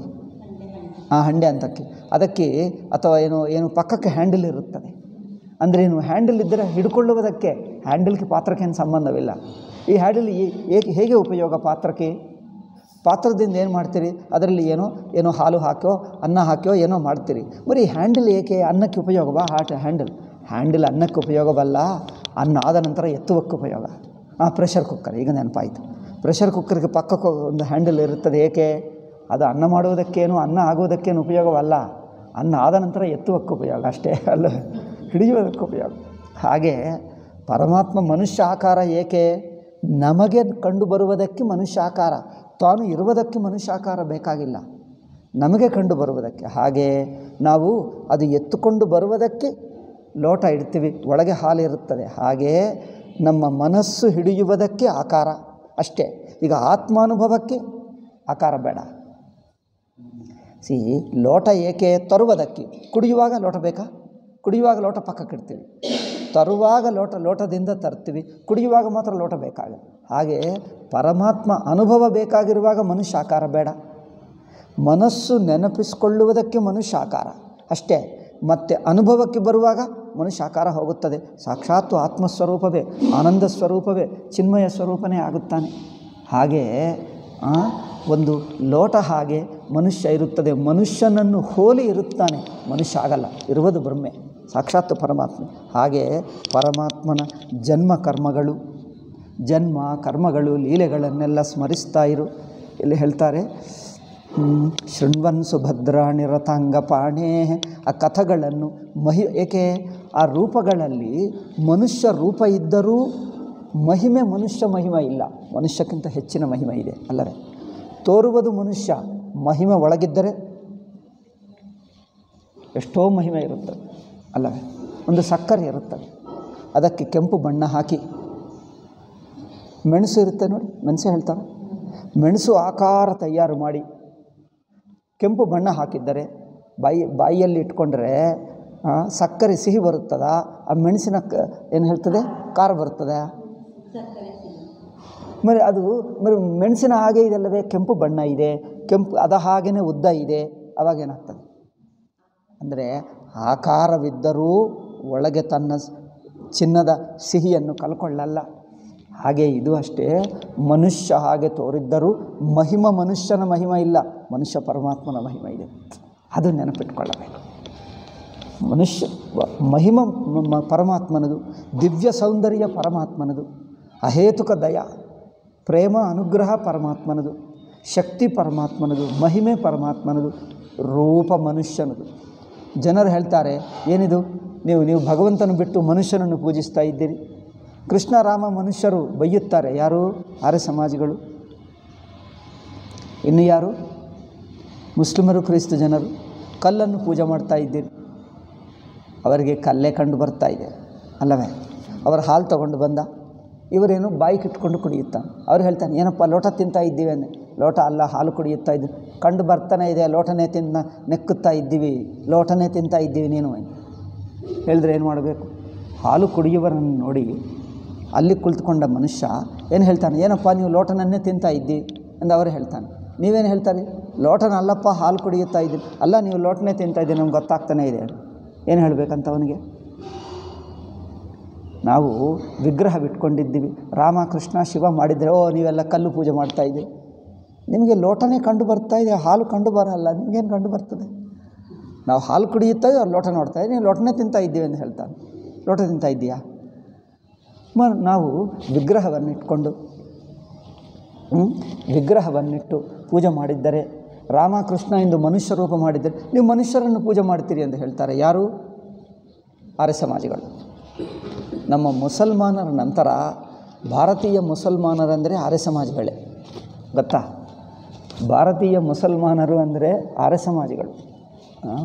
Speaker 1: ಆ ಹಂಡೆ ಅಂತಕ್ಕೆ ಅದಕ್ಕೆ ಅಥವಾ ಏನು ಏನು ಪಕ್ಕಕ್ಕೆ ಹ್ಯಾಂಡಲ್ ಇರುತ್ತದೆ ಅಂದರೆ ಏನು ಹ್ಯಾಂಡಲ್ ಇದ್ದರೆ ಹಿಡ್ಕೊಳ್ಳುವುದಕ್ಕೆ ಹ್ಯಾಂಡಲ್ಗೆ ಪಾತ್ರಕ್ಕೆ ಏನು ಸಂಬಂಧವಿಲ್ಲ ಈ ಹ್ಯಾಂಡಲ್ ಏಕೆ ಹೇಗೆ ಉಪಯೋಗ ಪಾತ್ರಕ್ಕೆ ಪಾತ್ರದಿಂದ ಏನು ಮಾಡ್ತೀರಿ ಅದರಲ್ಲಿ ಏನೋ ಏನೋ ಹಾಲು ಹಾಕೋ ಅನ್ನ ಹಾಕ್ಯೋ ಏನೋ ಮಾಡ್ತೀರಿ ಬರೀ ಹ್ಯಾಂಡಲ್ ಏಕೆ ಅನ್ನಕ್ಕೆ ಉಪಯೋಗವಾ ಹಾಟ್ ಹ್ಯಾಂಡಲ್ ಹ್ಯಾಂಡಲ್ ಅನ್ನಕ್ಕೆ ಉಪಯೋಗವಲ್ಲ ಅನ್ನ ಆದ ನಂತರ ಎತ್ತುವಕ್ಕೆ ಉಪಯೋಗ ಹಾಂ ಪ್ರೆಷರ್ ಕುಕ್ಕರ್ ಈಗ ನೆನಪಾಯಿತು ಪ್ರೆಷರ್ ಕುಕ್ಕರ್ಗೆ ಪಕ್ಕಕ್ಕೆ ಒಂದು ಹ್ಯಾಂಡಲ್ ಇರುತ್ತದೆ ಏಕೆ ಅದು ಅನ್ನ ಮಾಡುವುದಕ್ಕೇನು ಅನ್ನ ಆಗುವುದಕ್ಕೇನು ಉಪಯೋಗವಲ್ಲ ಅನ್ನ ಆದ ನಂತರ ಎತ್ತುವಕ್ಕೆ ಉಪಯೋಗ ಅಷ್ಟೇ ಅಲ್ಲ ಹಿಡಿಯುವುದಕ್ಕೆ ಉಪಯೋಗ ಹಾಗೆ ಪರಮಾತ್ಮ ಮನುಷ್ಯ ಆಕಾರ ಏಕೆ ನಮಗೆ ಕಂಡು ಬರುವುದಕ್ಕೆ ಮನುಷ್ಯ ಆಕಾರ ತಾನು ಇರುವುದಕ್ಕೆ ಮನುಷ್ಯ ಆಕಾರ ಬೇಕಾಗಿಲ್ಲ ನಮಗೆ ಕಂಡು ಬರುವುದಕ್ಕೆ ಹಾಗೆ ನಾವು ಅದು ಎತ್ತುಕೊಂಡು ಬರುವುದಕ್ಕೆ ಲೋಟ ಇಡ್ತೀವಿ ಒಳಗೆ ಹಾಲು ಇರುತ್ತದೆ ಹಾಗೆಯೇ ನಮ್ಮ ಮನಸ್ಸು ಹಿಡಿಯುವುದಕ್ಕೆ ಆಕಾರ ಅಷ್ಟೇ ಈಗ ಆತ್ಮಾನುಭವಕ್ಕೆ ಆಕಾರ ಬೇಡ ಸಿ ಲೋಟ ಏಕೆ ತರುವುದಕ್ಕೆ ಕುಡಿಯುವಾಗ ಲೋಟ ಬೇಕಾ ಕುಡಿಯುವಾಗ ಲೋಟ ಪಕ್ಕಕ್ಕೆ ಇಡ್ತೀವಿ ತರುವಾಗ ಲೋಟ ಲೋಟದಿಂದ ತರ್ತೀವಿ ಕುಡಿಯುವಾಗ ಮಾತ್ರ ಲೋಟ ಬೇಕಾಗ ಹಾಗೆ ಪರಮಾತ್ಮ ಅನುಭವ ಬೇಕಾಗಿರುವಾಗ ಮನುಷ್ಯ ಆಕಾರ ಬೇಡ ಮನಸ್ಸು ನೆನಪಿಸಿಕೊಳ್ಳುವುದಕ್ಕೆ ಮನುಷ್ಯ ಆಕಾರ ಅಷ್ಟೇ ಮತ್ತು ಅನುಭವಕ್ಕೆ ಬರುವಾಗ ಮನುಷ್ಯ ಆಕಾರ ಹೋಗುತ್ತದೆ ಸಾಕ್ಷಾತ್ತು ಆತ್ಮಸ್ವರೂಪವೇ ಆನಂದ ಸ್ವರೂಪವೇ ಚಿನ್ಮಯ ಸ್ವರೂಪನೇ ಆಗುತ್ತಾನೆ ಹಾಗೆಯೇ ಆ, ಒಂದು ಲೋಟ ಹಾಗೆ ಮನುಷ್ಯ ಇರುತ್ತದೆ ಮನುಷ್ಯನನ್ನು ಹೋಲಿ ಇರುತ್ತಾನೆ ಮನುಷ್ಯ ಆಗಲ್ಲ ಇರುವುದು ಬ್ರಹ್ಮೆ ಸಾಕ್ಷಾತ್ತು ಪರಮಾತ್ಮ ಹಾಗೆಯೇ ಪರಮಾತ್ಮನ ಜನ್ಮ ಕರ್ಮಗಳು ಜನ್ಮ ಕರ್ಮಗಳು ಲೀಲೆಗಳನ್ನೆಲ್ಲ ಸ್ಮರಿಸ್ತಾ ಇರು ಇಲ್ಲಿ ಹೇಳ್ತಾರೆ ಹ್ಮ್, ಶೃಣ್ವನ್ ಸುಭದ್ರಾಣಿ ರಥಾಂಗಪಾಣೇ ಆ ಕಥಗಳನ್ನು ಮಹಿ ಏಕೆ ಆ ರೂಪಗಳಲ್ಲಿ ಮನುಷ್ಯ ರೂಪ ಇದ್ದರೂ ಮಹಿಮೆ ಮನುಷ್ಯ ಮಹಿಮೆ ಇಲ್ಲ ಮನುಷ್ಯಕ್ಕಿಂತ ಹೆಚ್ಚಿನ ಮಹಿಮೆ ಇದೆ ಅಲ್ಲವೇ ತೋರುವುದು ಮನುಷ್ಯ ಮಹಿಮೆ ಒಳಗಿದ್ದರೆ ಎಷ್ಟೋ ಮಹಿಮೆ ಇರುತ್ತದೆ ಅಲ್ಲವೇ ಒಂದು ಸಕ್ಕರೆ ಇರುತ್ತದೆ ಅದಕ್ಕೆ ಕೆಂಪು ಬಣ್ಣ ಹಾಕಿ ಮೆಣಸು ಇರುತ್ತೆ ನೋಡಿ ಮೆಣಸು ಹೇಳ್ತಾರೆ ಮೆಣಸು ಆಕಾರ ತಯಾರು ಮಾಡಿ ಕೆಂಪು ಬಣ್ಣ ಹಾಕಿದ್ದರೆ ಬಾಯಿ ಬಾಯಿಯಲ್ಲಿ ಇಟ್ಕೊಂಡ್ರೆ ಆ, ಸಕ್ಕರೆ ಸಿಹಿ ಬರುತ್ತದ ಆ ಮೆಣಸಿನ ಕ ಏನು ಹೇಳ್ತದೆ ಖಾರ ಬರ್ತದೆ మరి ಅದು మరి ಮೆಣಸಿನ ಹಾಗೆ ಇದೆಲ್ಲವೇ ಕೆಂಪು ಬಣ್ಣ ಇದೆ ಕೆಂಪು ಅದ ಹಾಗೇ ಉದ್ದ ಇದೆ ಅವಾಗ ಏನಾಗ್ತದೆ ಅಂದರೆ ಆಕಾರವಿದ್ದರೂ ಒಳಗೆ ತನ್ನ ಸ್- ಚಿನ್ನದ ಸಿಹಿಯನ್ನು ಕಲ್ಕೊಳ್ಳಲ್ಲ ಹಾಗೆ ಇದು ಅಷ್ಟೇ ಮನುಷ್ಯ ಹಾಗೆ ತೋರಿದ್ದರೂ ಮಹಿಮ ಮನುಷ್ಯನ ಮಹಿಮ ಇಲ್ಲ ಮನುಷ್ಯ ಪರಮಾತ್ಮನ ಮಹಿಮ ಇದೆ ಅದು ನೆನಪಿಟ್ಕೊಳ್ಳಬೇಕು ಮನುಷ್ಯ ವ- ಮಹಿಮ ಮ- ಮ- ಪರಮಾತ್ಮನದು ದಿವ್ಯ ಸೌಂದರ್ಯ ಪರಮಾತ್ಮನದು ಅಹೇತುಕ ದಯ ಪ್ರೇಮ ಅನುಗ್ರಹ ಪರಮಾತ್ಮನದು ಶಕ್ತಿ ಪರಮಾತ್ಮನದು ಮಹಿಮೆ ಪರಮಾತ್ಮನದು ರೂಪ ಮನುಷ್ಯನದು ಜನರು ಹೇಳ್ತಾರೆ ಏನಿದು ನೀವು ನೀವು ಭಗವಂತನ ಬಿಟ್ಟು ಮನುಷ್ಯನನ್ನು ಪೂಜಿಸ್ತಾ ಇದ್ದೀರಿ ಕೃಷ್ಣ ರಾಮ ಮನುಷ್ಯರು ಬೈಯುತ್ತಾರೆ ಯಾರು ಆರ್ಯ ಸಮಾಜಿಗಳು ಇನ್ನು ಯಾರು ಮುಸ್ಲಿಮರು ಕ್ರೈಸ್ತ ಜನರು ಕಲ್ಲನ್ನು ಪೂಜೆ ಮಾಡ್ತಾ ಇದ್ದೀರಿ ಅವರಿಗೆ ಕಲ್ಲೇ ಕಂಡು ಬರ್ತಾ ಇದೆ ಅಲ್ಲವೇ ಅವರ ಹಾಲು ತಗೊಂಡು ಬಂದ ಇವರೇನು ಬಾಯಿಗೆ ಇಟ್ಕೊಂಡು ಕುಡಿಯುತ್ತಾನೆ ಅವ್ರು ಹೇಳ್ತಾನೆ ಏನಪ್ಪ ಲೋಟ ತಿಂತಾ ಇದ್ದೀವಿ ಅಂದೆ ಲೋಟ ಅಲ್ಲ ಹಾಲು ಕುಡಿಯುತ್ತಾ ಇದ್ದೀವಿ ಕಂಡು ಬರ್ತಾನೆ ಇದೆ ಲೋಟನೇ ತಿನ್ನ ನೆಕ್ಕುತ್ತಾ ಇದ್ದೀವಿ ಲೋಟನೇ ತಿಂತಾ ಇದ್ದೀವಿ ನೀನು ಅಂತ ಹೇಳಿದ್ರೆ ಏನು ಮಾಡಬೇಕು ಹಾಲು ಕುಡಿಯುವರನ್ನು ನೋಡಿ ಅಲ್ಲಿ ಕುಳಿತುಕೊಂಡ ಮನುಷ್ಯ ಏನು ಹೇಳ್ತಾನೆ ಏನಪ್ಪ ನೀವು ಲೋಟನನ್ನೇ ತಿಂತಾ ಇದ್ದೀವಿ ಎಂದು ಅವರು ಹೇಳ್ತಾನೆ ನೀವೇನು ಹೇಳ್ತಾರೆ ಲೋಟನ ಅಲ್ಲಪ್ಪ ಹಾಲು ಕುಡಿಯುತ್ತಾ ಇದ್ದೀವಿ ಅಲ್ಲ ನೀವು ಲೋಟನೇ ತಿಂತಾ ಇದ್ದೀವಿ ನಮ್ಗೆ ಗೊತ್ತಾಗ್ತಾನೆ ಇದೆ ಏನು ಹೇಳಬೇಕಂತ ಅವನಿಗೆ ನಾವು ವಿಗ್ರಹ ಬಿಟ್ಕೊಂಡಿದ್ದೀವಿ ರಾಮ ಕೃಷ್ಣ ಶಿವ ಮಾಡಿದರೆ ಓ ನೀವೆಲ್ಲ ಕಲ್ಲು ಪೂಜೆ ಮಾಡ್ತಾ ಇದ್ದೀವಿ ನಿಮಗೆ ಲೋಟನೇ ಕಂಡು ಬರ್ತಾ ಇದೆ ಹಾಲು ಕಂಡು ಬರಲ್ಲ ನಿಮಗೇನು ಕಂಡು ಬರ್ತದೆ ನಾವು ಹಾಲು ಕುಡಿಯುತ್ತಾ ಅವ್ರು ಲೋಟ ನೋಡ್ತಾ ಇದ್ದೀವಿ ನೀವು ಲೋಟನೇ ತಿಂತಾ ಇದ್ದೀವಿ ಅಂತ ಹೇಳ್ತಾನೆ ಲೋಟ ತಿಂತಾ ಇದ್ದೀಯಾ ಮ ನಾವು ವಿಗ್ರಹವನ್ನು ಇಟ್ಕೊಂಡು ಹ್ಮ್? ವಿಗ್ರಹವನ್ನಿಟ್ಟು ಪೂಜೆ ಮಾಡಿದ್ದರೆ ರಾಮ ಕೃಷ್ಣ ಎಂದು ಮನುಷ್ಯ ರೂಪ ಮಾಡಿದ್ದರೆ ನೀವು ಮನುಷ್ಯರನ್ನು ಪೂಜೆ ಮಾಡ್ತೀರಿ ಅಂತ ಹೇಳ್ತಾರೆ ಯಾರು ಆರ್ಯ ಸಮಾಜಿಗಳು ನಮ್ಮ ಮುಸಲ್ಮಾನರ ನಂತರ ಭಾರತೀಯ ಮುಸಲ್ಮಾನರಂದರೆ ಆರ್ಯ ಸಮಾಜಗಳೇ ಗೊತ್ತಾ ಭಾರತೀಯ ಮುಸಲ್ಮಾನರು ಅಂದರೆ ಆರ್ಯ ಸಮಾಜಿಗಳು ಆ?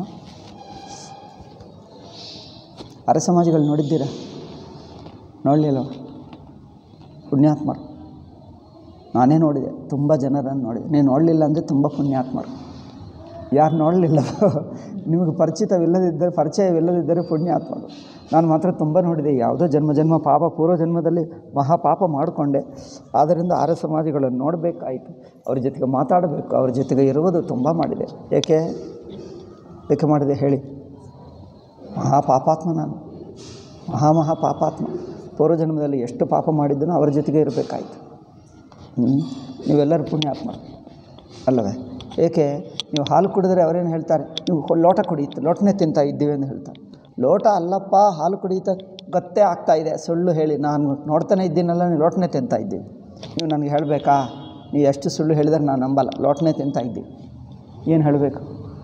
Speaker 1: ಆರ್ಯ ಸಮಾಜಿಗಳು ನೋಡಿದ್ದೀರಾ ನೋಡಲಿಲ್ಲವ ಪುಣ್ಯಾತ್ಮರು ನಾನೇ ನೋಡಿದೆ ತುಂಬ ಜನರನ್ನು ನೋಡಿದೆ ನೀವು ನೋಡಲಿಲ್ಲ ಅಂದರೆ ತುಂಬ ಪುಣ್ಯಾತ್ಮರು ಯಾರು ನೋಡಲಿಲ್ಲ ನಿಮಗೆ ಪರಿಚಿತವಿಲ್ಲದಿದ್ದರೆ ಪರಿಚಯವಿಲ್ಲದಿದ್ದರೆ ಪುಣ್ಯಾತ್ಮರು ನಾನು ಮಾತ್ರ ತುಂಬ ನೋಡಿದೆ ಯಾವುದೋ ಜನ್ಮ ಜನ್ಮ ಪಾಪ ಪೂರ್ವ ಜನ್ಮದಲ್ಲಿ ಮಹಾಪಾಪ ಮಾಡಿಕೊಂಡೆ ಆದ್ದರಿಂದ ಆರ್ಯ ಸಮಾಜಿಗಳನ್ನು ನೋಡಬೇಕಾಯಿತು ಅವ್ರ ಜೊತೆಗೆ ಮಾತಾಡಬೇಕು ಅವ್ರ ಜೊತೆಗೆ ಇರುವುದು ತುಂಬ ಮಾಡಿದೆ ಏಕೆ ಏಕೆ ಮಾಡಿದೆ ಹೇಳಿ ಮಹಾಪಾಪಾತ್ಮ ನಾನು ಮಹಾ ಮಹಾ ಪಾಪಾತ್ಮ ಪೂರ್ವಜನ್ಮದಲ್ಲಿ ಎಷ್ಟು ಪಾಪ ಮಾಡಿದ್ದನೋ ಅವರ ಜೊತೆಗೆ ಇರಬೇಕಾಯ್ತು ಹ್ಮ್? ನೀವೆಲ್ಲರೂ ಪುಣ್ಯಾತ್ಮ ಅಲ್ಲವೇ ಏಕೆ ನೀವು ಹಾಲು ಕುಡಿದ್ರೆ ಅವರೇನು ಹೇಳ್ತಾರೆ ನೀವು ಹೊ- ಲೋಟ ಕುಡಿಯುತ್ತೆ ಲೋಟನೇ ತಿಂತಾ ಇದ್ದೀವಿ ಅಂತ ಹೇಳ್ತಾರೆ ಲೋಟ ಅಲ್ಲಪ್ಪ ಹಾಲು ಕುಡಿಯುತ್ತಾ ಗೊತ್ತೇ ಆಗ್ತಾ ಇದೆ ಸುಳ್ಳು ಹೇಳಿ ನಾನು ನೋಡ್ತಾನೆ ಇದ್ದೀನಲ್ಲ ನೀವು ಲೋಟನೇ ತಿಂತಾ ಇದ್ದೀವಿ ನೀವು ನನಗೆ ಹೇಳಬೇಕಾ ನೀವು ಎಷ್ಟು ಸುಳ್ಳು ಹೇಳಿದ್ರೆ ನಾನು ನಂಬಲ್ಲ ಲೋಟನೇ ತಿಂತಾ ಇದ್ದೀವಿ ಏನು ಹೇಳಬೇಕು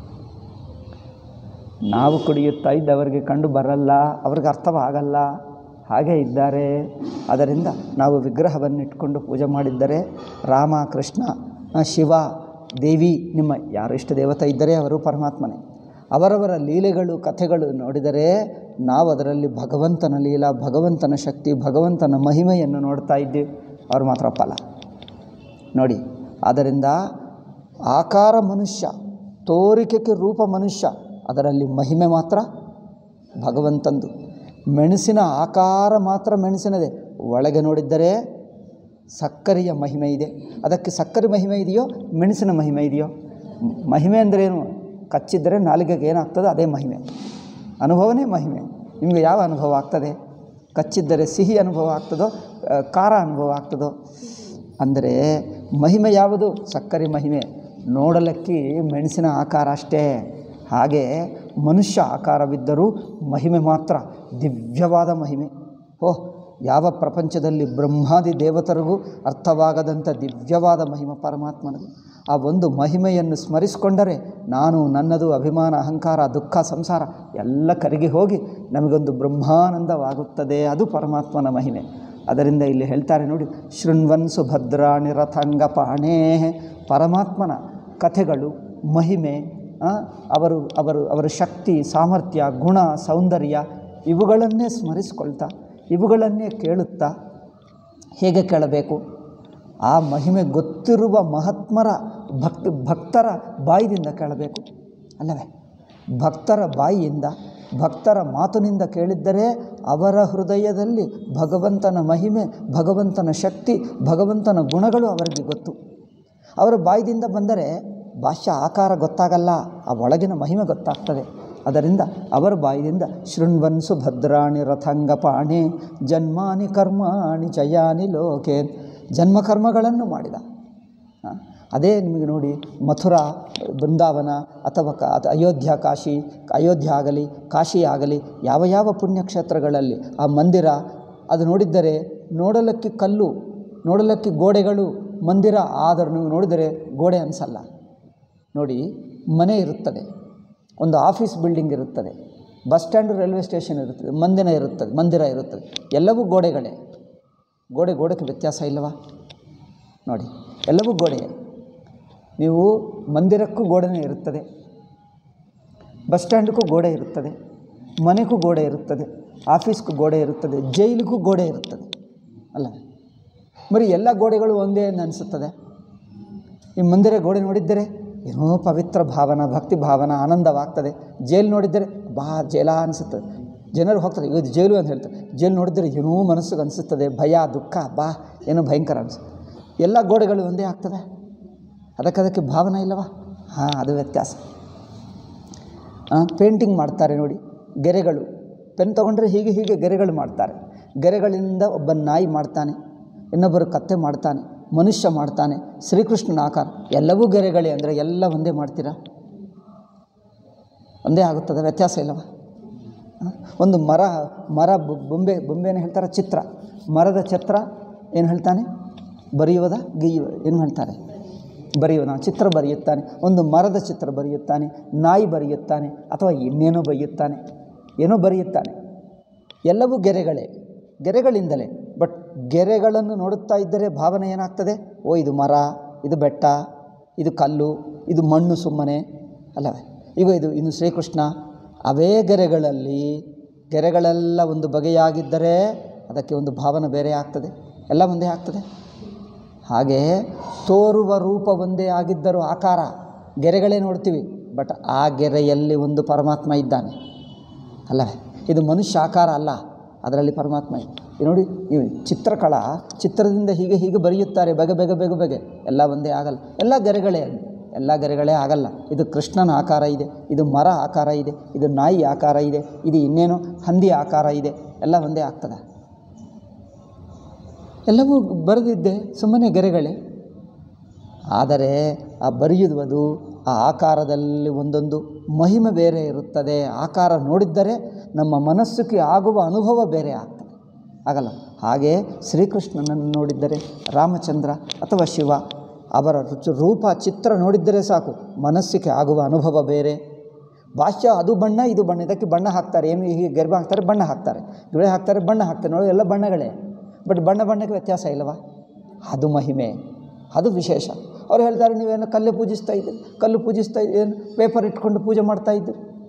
Speaker 1: ನಾವು ಕುಡಿಯುತ್ತಾ ಇದ್ದವರಿಗೆ ಕಂಡು ಬರಲ್ಲ ಅವ್ರಿಗೆ ಅರ್ಥವಾಗಲ್ಲ ಹಾಗೆ ಇದ್ದಾರೆ ಅದರಿಂದ ನಾವು ವಿಗ್ರಹವನ್ನಿಟ್ಕೊಂಡು ಪೂಜೆ ಮಾಡಿದ್ದರೆ ರಾಮ ಕೃಷ್ಣ ಆ, ಶಿವ ದೇವಿ ನಿಮ್ಮ ಯಾರು ಇಷ್ಟ ದೇವತೆ ಇದ್ದರೆ ಅವರು ಪರಮಾತ್ಮನೇ ಅವರವರ ಲೀಲೆಗಳು ಕಥೆಗಳು ನೋಡಿದರೆ ನಾವು ಅದರಲ್ಲಿ ಭಗವಂತನ ಲೀಲಾ ಭಗವಂತನ ಶಕ್ತಿ ಭಗವಂತನ ಮಹಿಮೆಯನ್ನು ನೋಡ್ತಾ ಇದ್ದೀವಿ ಅವ್ರು ಮಾತ್ರ ಫಲ ನೋಡಿ ಆದ್ದರಿಂದ ಆಕಾರ ಮನುಷ್ಯ ತೋರಿಕೆಗೆ ರೂಪ ಮನುಷ್ಯ ಅದರಲ್ಲಿ ಮಹಿಮೆ ಮಾತ್ರ ಭಗವಂತಂದು ಮೆಣಸಿನ ಆಕಾರ ಮಾತ್ರ ಮೆಣಸಿನದೆ ಒಳಗೆ ನೋಡಿದ್ದರೆ ಸಕ್ಕರೆಯ ಮಹಿಮೆ ಇದೆ ಅದಕ್ಕೆ ಸಕ್ಕರೆ ಮಹಿಮೆ ಇದೆಯೋ ಮೆಣಸಿನ ಮಹಿಮೆ ಇದೆಯೋ ಮ್- ಮಹಿಮೆ ಅಂದ್ರೇನು ಕಚ್ಚಿದ್ದರೆ ನಾಲಿಗೆಗೆ ಏನಾಗ್ತದೋ ಅದೇ ಮಹಿಮೆ ಅನುಭವನೇ ಮಹಿಮೆ ನಿಮಗೆ ಯಾವ ಅನುಭವ ಆಗ್ತದೆ ಕಚ್ಚಿದ್ದರೆ ಸಿಹಿ ಅನುಭವ ಆಗ್ತದೋ ಆ, ಖಾರ ಅನುಭವ ಆಗ್ತದೋ ಅಂದರೆ ಮಹಿಮೆ ಯಾವುದು ಸಕ್ಕರೆ ಮಹಿಮೆ ನೋಡಲಕ್ಕೆ ಮೆಣಸಿನ ಆಕಾರ ಅಷ್ಟೇ ಹಾಗೆ ಮನುಷ್ಯ ಆಕಾರವಿದ್ದರೂ ಮಹಿಮೆ ಮಾತ್ರ ದಿವ್ಯವಾದ ಮಹಿಮೆ ಓಹ್ ಯಾವ ಪ್ರಪಂಚದಲ್ಲಿ ಬ್ರಹ್ಮಾದಿ ದೇವತರಿಗೂ ಅರ್ಥವಾಗದಂಥ ದಿವ್ಯವಾದ ಮಹಿಮೆ ಪರಮಾತ್ಮನದು ಆ ಒಂದು ಮಹಿಮೆಯನ್ನು ಸ್ಮರಿಸಿಕೊಂಡರೆ ನಾನು ನನ್ನದು ಅಭಿಮಾನ ಅಹಂಕಾರ ದುಃಖ ಸಂಸಾರ ಎಲ್ಲ ಕರಗಿ ಹೋಗಿ ನಮಗೊಂದು ಬ್ರಹ್ಮಾನಂದವಾಗುತ್ತದೆ ಅದು ಪರಮಾತ್ಮನ ಮಹಿಮೆ ಅದರಿಂದ ಇಲ್ಲಿ ಹೇಳ್ತಾರೆ ನೋಡಿ ಶೃಣ್ವನ್ ಸುಭದ್ರಾಣಿ ರಥಾಂಗ ಪಾಣೇ ಪರಮಾತ್ಮನ ಕಥೆಗಳು ಮಹಿಮೆ ಆ, ಅವರು ಅವರು ಅವರ ಶಕ್ತಿ ಸಾಮರ್ಥ್ಯ ಗುಣ ಸೌಂದರ್ಯ ಇವುಗಳನ್ನೇ ಸ್ಮರಿಸ್ಕೊಳ್ತಾ ಇವುಗಳನ್ನೇ ಕೇಳುತ್ತಾ ಹೇಗೆ ಕೇಳಬೇಕು ಆ ಮಹಿಮೆ ಗೊತ್ತಿರುವ ಮಹಾತ್ಮರ ಭಕ್ತಿ ಭಕ್ತರ ಬಾಯಿದಿಂದ ಕೇಳಬೇಕು ಅಲ್ಲವೇ ಭಕ್ತರ ಬಾಯಿಯಿಂದ ಭಕ್ತರ ಮಾತಿನಿಂದ ಕೇಳಿದ್ದರೆ ಅವರ ಹೃದಯದಲ್ಲಿ ಭಗವಂತನ ಮಹಿಮೆ ಭಗವಂತನ ಶಕ್ತಿ ಭಗವಂತನ ಗುಣಗಳು ಅವರಿಗೆ ಗೊತ್ತು ಅವರ ಬಾಯಿದಿಂದ ಬಂದರೆ ಭಾಷ್ಯ ಆಕಾರ ಗೊತ್ತಾಗಲ್ಲ ಆ ಒಳಗಿನ ಮಹಿಮೆ ಗೊತ್ತಾಗ್ತದೆ ಅದರಿಂದ ಅವರ ಬಾಯಿಯಿಂದ ಶೃಣ್ವನ್ ಸುಭದ್ರಾಣಿ ರಥಾಂಗ ಪಾಣಿ ಜನ್ಮಾನಿ ಕರ್ಮಾಣಿ ಜಯಾನಿ ಲೋಕೆ ಜನ್ಮ ಕರ್ಮಗಳನ್ನು ಮಾಡಿದ ಆ, ಅದೇ ನಿಮಗೆ ನೋಡಿ ಮಥುರಾ ಬೃಂದಾವನ ಅಥವಾ ಕ ಅಥ- ಅಯೋಧ್ಯ ಕಾಶಿ ಅಯೋಧ್ಯ ಆಗಲಿ ಕಾಶಿ ಆಗಲಿ ಯಾವ ಯಾವ ಪುಣ್ಯಕ್ಷೇತ್ರಗಳಲ್ಲಿ ಆ ಮಂದಿರ ಅದು ನೋಡಿದ್ದರೆ ನೋಡಲಕ್ಕೆ ಕಲ್ಲು ನೋಡಲಕ್ಕೆ ಗೋಡೆಗಳು ಮಂದಿರ ಆದರೂ ನೀವು ನೋಡಿದರೆ ಗೋಡೆ ಅನಿಸಲ್ಲ ನೋಡಿ ಮನೆ ಇರುತ್ತದೆ ಒಂದು ಆಫೀಸ್ ಬಿಲ್ಡಿಂಗ್ ಇರುತ್ತದೆ ಬಸ್ ಸ್ಟ್ಯಾಂಡು ರೈಲ್ವೆ ಸ್ಟೇಷನ್ ಇರುತ್ತದೆ ಮಂದಿರ ಇರುತ್ತದೆ ಮಂದಿರ ಇರುತ್ತದೆ ಎಲ್ಲವೂ ಗೋಡೆಗಳೇ ಗೋಡೆ ಗೋಡೆಗೆ ವ್ಯತ್ಯಾಸ ಇಲ್ಲವಾ ನೋಡಿ ಎಲ್ಲವೂ ಗೋಡೆಯೇ ನೀವು ಮಂದಿರಕ್ಕೂ ಗೋಡೆನೇ ಇರುತ್ತದೆ ಬಸ್ ಸ್ಟ್ಯಾಂಡ್ಗೂ ಗೋಡೆ ಇರುತ್ತದೆ ಮನೆಗೂ ಗೋಡೆ ಇರುತ್ತದೆ ಆಫೀಸ್ಗೂ ಗೋಡೆ ಇರುತ್ತದೆ ಜೈಲಿಗೂ ಗೋಡೆ ಇರುತ್ತದೆ ಅಲ್ಲ ಬರೀ ಎಲ್ಲ ಗೋಡೆಗಳು ಒಂದೇ ಎಂದು ಅನಿಸುತ್ತದೆ ಈ ಮಂದಿರ ಗೋಡೆ ನೋಡಿದ್ದರೆ ಏನೋ ಪವಿತ್ರ ಭಾವನ ಭಕ್ತಿ ಭಾವನ ಆನಂದವಾಗ್ತದೆ ಜೈಲು ನೋಡಿದ್ದರೆ ಬಾ ಜೈಲ ಅನಿಸುತ್ತದೆ ಜನರು ಹೋಗ್ತಾರೆ ಇದು ಜೈಲು ಅಂತ ಹೇಳ್ತಾರೆ ಜೈಲು ನೋಡಿದರೆ ಏನೋ ಮನಸ್ಸಿಗೆ ಅನಿಸುತ್ತದೆ ಭಯ ದುಃಖ ಬಾ ಏನೋ ಭಯಂಕರ ಅನಿಸುತ್ತೆ ಎಲ್ಲ ಗೋಡೆಗಳು ಒಂದೇ ಆಗ್ತದೆ ಅದಕ್ಕದಕ್ಕೆ ಭಾವನೆ ಇಲ್ಲವಾ ಹಾಂ ಅದು ವ್ಯತ್ಯಾಸ ಪೇಂಟಿಂಗ್ ಮಾಡ್ತಾರೆ ನೋಡಿ ಗೆರೆಗಳು ಪೆನ್ ತೊಗೊಂಡ್ರೆ ಹೀಗೆ ಹೀಗೆ ಗೆರೆಗಳು ಮಾಡ್ತಾರೆ ಗೆರೆಗಳಿಂದ ಒಬ್ಬ ನಾಯಿ ಮಾಡ್ತಾನೆ ಇನ್ನೊಬ್ಬರು ಕತ್ತೆ ಮಾಡ್ತಾನೆ ಮನುಷ್ಯ ಮಾಡ್ತಾನೆ ಶ್ರೀಕೃಷ್ಣನ ಆಕಾರ ಎಲ್ಲವೂ ಗೆರೆಗಳೇ ಅಂದರೆ ಎಲ್ಲ ಒಂದೇ ಮಾಡ್ತೀರಾ ಒಂದೇ ಆಗುತ್ತದೆ ವ್ಯತ್ಯಾಸ ಇಲ್ಲವಾ ಆ? ಒಂದು ಮರ ಮರ ಬೊ- ಬೊಂಬೆ ಬೊಂಬೆನ ಹೇಳ್ತಾರೆ ಚಿತ್ರ ಮರದ ಚಿತ್ರ ಏನು ಹೇಳ್ತಾನೆ ಬರೆಯುವುದ ಗೀಯುವ ಏನು ಹೇಳ್ತಾರೆ ಬರೆಯುವ ಚಿತ್ರ ಬರೆಯುತ್ತಾನೆ ಒಂದು ಮರದ ಚಿತ್ರ ಬರೆಯುತ್ತಾನೆ ನಾಯಿ ಬರೆಯುತ್ತಾನೆ ಅಥವಾ ಇನ್ನೇನೋ ಬರೆಯುತ್ತಾನೆ ಏನೋ ಬರೆಯುತ್ತಾನೆ ಎಲ್ಲವೂ ಗೆರೆಗಳೇ ಗೆರೆಗಳಿಂದಲೇ ಬಟ್ ಗೆರೆಗಳನ್ನು ನೋಡುತ್ತಾ ಇದ್ದರೆ ಭಾವನೆ ಏನಾಗ್ತದೆ ಓ ಇದು ಮರ ಇದು ಬೆಟ್ಟ ಇದು ಕಲ್ಲು ಇದು ಮಣ್ಣು ಸುಮ್ಮನೆ ಅಲ್ಲವೇ ಈಗ ಇದು ಇನ್ನು ಶ್ರೀಕೃಷ್ಣ ಅವೇ ಗೆರೆಗಳಲ್ಲಿ ಗೆರೆಗಳೆಲ್ಲ ಒಂದು ಬಗೆಯಾಗಿದ್ದರೆ ಅದಕ್ಕೆ ಒಂದು ಭಾವನೆ ಬೇರೆ ಆಗ್ತದೆ ಎಲ್ಲ ಒಂದೇ ಆಗ್ತದೆ ಹಾಗೆ ತೋರುವ ರೂಪ ಒಂದೇ ಆಗಿದ್ದರೂ ಆಕಾರ ಗೆರೆಗಳೇ ನೋಡ್ತೀವಿ ಬಟ್ ಆ ಗೆರೆಯಲ್ಲಿ ಒಂದು ಪರಮಾತ್ಮ ಇದ್ದಾನೆ ಅಲ್ಲವೇ ಇದು ಮನುಷ್ಯ ಆಕಾರ ಅಲ್ಲ ಅದರಲ್ಲಿ ಪರಮಾತ್ಮ ಇದೆ ಇದು ನೋಡಿ ನೀವು ಚಿತ್ರಕಳ ಚಿತ್ರದಿಂದ ಹೀಗೆ ಹೀಗೆ ಬರೆಯುತ್ತಾರೆ ಬಗೆ ಬಗೆ ಬಗೆ ಬಗೆ ಎಲ್ಲ ಒಂದೇ ಆಗಲ್ಲ ಎಲ್ಲ ಗೆರೆಗಳೇ ಅಲ್ಲಿ ಎಲ್ಲ ಗೆರೆಗಳೇ ಆಗಲ್ಲ ಇದು ಕೃಷ್ಣನ ಆಕಾರ ಇದೆ ಇದು ಮರ ಆಕಾರ ಇದೆ ಇದು ನಾಯಿ ಆಕಾರ ಇದೆ ಇದು ಇನ್ನೇನೋ ಹಂದಿ ಆಕಾರ ಇದೆ ಎಲ್ಲ ಒಂದೇ ಆಗ್ತದೆ ಎಲ್ಲವೂ ಬರೆದಿದ್ದೆ ಸುಮ್ಮನೆ ಗೆರೆಗಳೇ ಆದರೆ ಆ ಬರೆಯುವುದು ಆ ಆಕಾರದಲ್ಲಿ ಒಂದೊಂದು ಮಹಿಮೆ ಬೇರೆ ಇರುತ್ತದೆ ಆಕಾರ ನೋಡಿದ್ದರೆ ನಮ್ಮ ಮನಸ್ಸಿಗೆ ಆಗುವ ಅನುಭವ ಬೇರೆ ಆಗ್ತದೆ ಆಗಲ್ಲ ಹಾಗೆ ಶ್ರೀಕೃಷ್ಣನನ್ನು ನೋಡಿದ್ದರೆ ರಾಮಚಂದ್ರ ಅಥವಾ ಶಿವ ಅವರ ರುಚಿ ರೂಪ ಚಿತ್ರ ನೋಡಿದ್ದರೆ ಸಾಕು ಮನಸ್ಸಿಗೆ ಆಗುವ ಅನುಭವ ಬೇರೆ ಭಾಷ್ಯ ಅದು ಬಣ್ಣ ಇದು ಬಣ್ಣ ಇದಕ್ಕೆ ಬಣ್ಣ ಹಾಕ್ತಾರೆ ಏನು ಹೀಗೆ ಗೆರ್ಬ ಹಾಕ್ತಾರೆ ಬಣ್ಣ ಹಾಕ್ತಾರೆ ಗಿಳೆ ಹಾಕ್ತಾರೆ ಬಣ್ಣ ಹಾಕ್ತಾರೆ ನೋಡಿ ಎಲ್ಲ ಬಣ್ಣಗಳೇ ಬಟ್ ಬಣ್ಣ ಬಣ್ಣಕ್ಕೆ ವ್ಯತ್ಯಾಸ ಇಲ್ಲವಾ ಅದು ಮಹಿಮೆ ಅದು ವಿಶೇಷ ಅವ್ರು ಹೇಳ್ತಾರೆ ನೀವೇನು ಕಲ್ಲು ಪೂಜಿಸ್ತಾ ಇದ್ದೀರಿ ಕಲ್ಲು ಪೂಜಿಸ್ತಾ ಏನು ಪೇಪರ್ ಇಟ್ಕೊಂಡು ಪೂಜೆ ಮಾಡ್ತಾ ಇದ್ದೀರಿ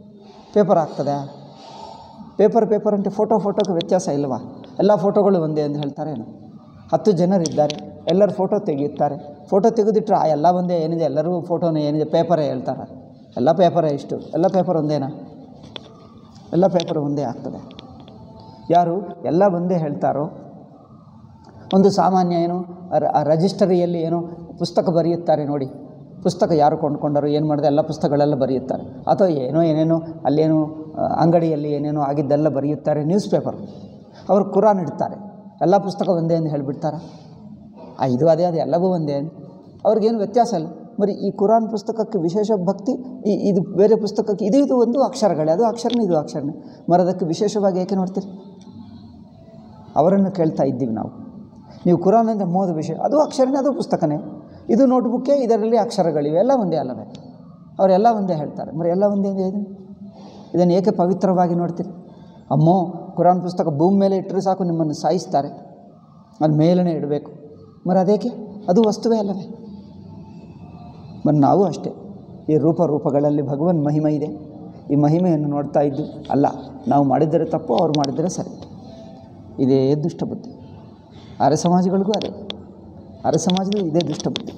Speaker 1: ಪೇಪರ್ ಆಗ್ತದೆ ಪೇಪರ್ ಪೇಪರ್ ಅಂತ ಫೋಟೋ ಫೋಟೋಗೆ ವ್ಯತ್ಯಾಸ ಇಲ್ವಾ ಎಲ್ಲ ಫೋಟೋಗಳು ಒಂದೇ ಅಂತ ಹೇಳ್ತಾರೆ ಏನು ಹತ್ತು ಜನರಿದ್ದಾರೆ ಎಲ್ಲರ ಫೋಟೋ ತೆಗೆಯುತ್ತಾರೆ ಫೋಟೋ ತೆಗೆದಿಟ್ರೆ ಆ ಎಲ್ಲ ಒಂದೇ ಏನಿದೆ ಎಲ್ಲರೂ ಫೋಟೋನೇ ಏನಿದೆ ಪೇಪರೇ ಹೇಳ್ತಾರೆ ಎಲ್ಲ ಪೇಪರೇ ಇಷ್ಟು ಎಲ್ಲ ಪೇಪರ್ ಒಂದೇನಾ ಎಲ್ಲ ಪೇಪರ್ ಒಂದೇ ಆಗ್ತದೆ ಯಾರು ಎಲ್ಲ ಒಂದೇ ಹೇಳ್ತಾರೋ ಒಂದು ಸಾಮಾನ್ಯ ಏನು ರ- ಆ ರಜಿಸ್ಟರಿಯಲ್ಲಿ ಏನೋ ಪುಸ್ತಕ ಬರೆಯುತ್ತಾರೆ ನೋಡಿ ಪುಸ್ತಕ ಯಾರು ಕೊಂಡ್ಕೊಂಡರು ಏನು ಮಾಡಿದೆ ಎಲ್ಲ ಪುಸ್ತಕಗಳೆಲ್ಲ ಬರೆಯುತ್ತಾರೆ ಅಥವಾ ಏನೋ ಏನೇನೋ ಅಲ್ಲೇನೋ ಆ, ಅಂಗಡಿಯಲ್ಲಿ ಏನೇನೋ ಆಗಿದ್ದೆಲ್ಲ ಬರೆಯುತ್ತಾರೆ ನ್ಯೂಸ್ ಪೇಪರ್ ಅವರು ಕುರಾನ್ ಇಡ್ತಾರೆ ಎಲ್ಲ ಪುಸ್ತಕ ಒಂದೇ ಅಂತ ಹೇಳಿಬಿಡ್ತಾರೆ ಆ ಇದು ಅದೇ ಅದೇ ಎಲ್ಲವೂ ಒಂದೇ ಅಂತ ಅವ್ರಿಗೇನು ವ್ಯತ್ಯಾಸ ಇಲ್ಲ మరి ಈ ಕುರಾನ್ ಪುಸ್ತಕಕ್ಕೆ ವಿಶೇಷ ಭಕ್ತಿ ಈ ಇದು ಬೇರೆ ಪುಸ್ತಕಕ್ಕೆ ಇದು ಇದು ಒಂದು ಅಕ್ಷರಗಳೇ ಅದು ಅಕ್ಷರನೇ ಇದು ಅಕ್ಷರನೇ మరి ಅದಕ್ಕೆ ವಿಶೇಷವಾಗಿ ಏಕೆ ನೋಡ್ತೀರಿ ಅವರನ್ನು ಕೇಳ್ತಾ ಇದ್ದೀವಿ ನಾವು ನೀವು ಕುರಾನ್ ಅಂದರೆ ಮೋದ ವಿಷಯ ಅದು ಅಕ್ಷರನೇ ಅದು ಪುಸ್ತಕನೇ ಇದು ನೋಟ್ಬುಕ್ಕೇ ಇದರಲ್ಲಿ ಅಕ್ಷರಗಳಿವೆ ಎಲ್ಲ ಒಂದೇ ಅಲ್ಲವೇ ಅವರೆಲ್ಲ ಒಂದೇ ಹೇಳ್ತಾರೆ మరి ಎಲ್ಲ ಒಂದೇ ಇದೆ ಇದು ಇದನ್ನು ಏಕೆ ಪವಿತ್ರವಾಗಿ ನೋಡ್ತೀರಿ ಅಮ್ಮೋ ಕುರಾನ್ ಪುಸ್ತಕ ಭೂಮಿ ಮೇಲೆ ಇಟ್ಟರೆ ಸಾಕು ನಿಮ್ಮನ್ನು ಸಾಯಿಸ್ತಾರೆ ಅಲ್ಲಿ ಮೇಲೇ ಇಡಬೇಕು మరి ಅದೇಕೆ ಅದು ವಸ್ತುವೇ ಅಲ್ಲವೇ మరి ನಾವು ಅಷ್ಟೇ ಈ ರೂಪ ರೂಪಗಳಲ್ಲಿ ಭಗವನ್ ಮಹಿಮೆ ಇದೆ ಈ ಮಹಿಮೆಯನ್ನು ನೋಡ್ತಾ ಇದ್ದು ಅಲ್ಲ ನಾವು ಮಾಡಿದರೆ ತಪ್ಪು ಅವ್ರು ಮಾಡಿದರೆ ಸರಿ ಇದೇ ದುಷ್ಟಬುದ್ಧಿ ಆರ್ಯ ಸಮಾಜಗಳಿಗೂ ಅದೇ ಆರ್ಯ ಸಮಾಜದ ಇದೇ ದುಷ್ಟಬುದ್ಧಿ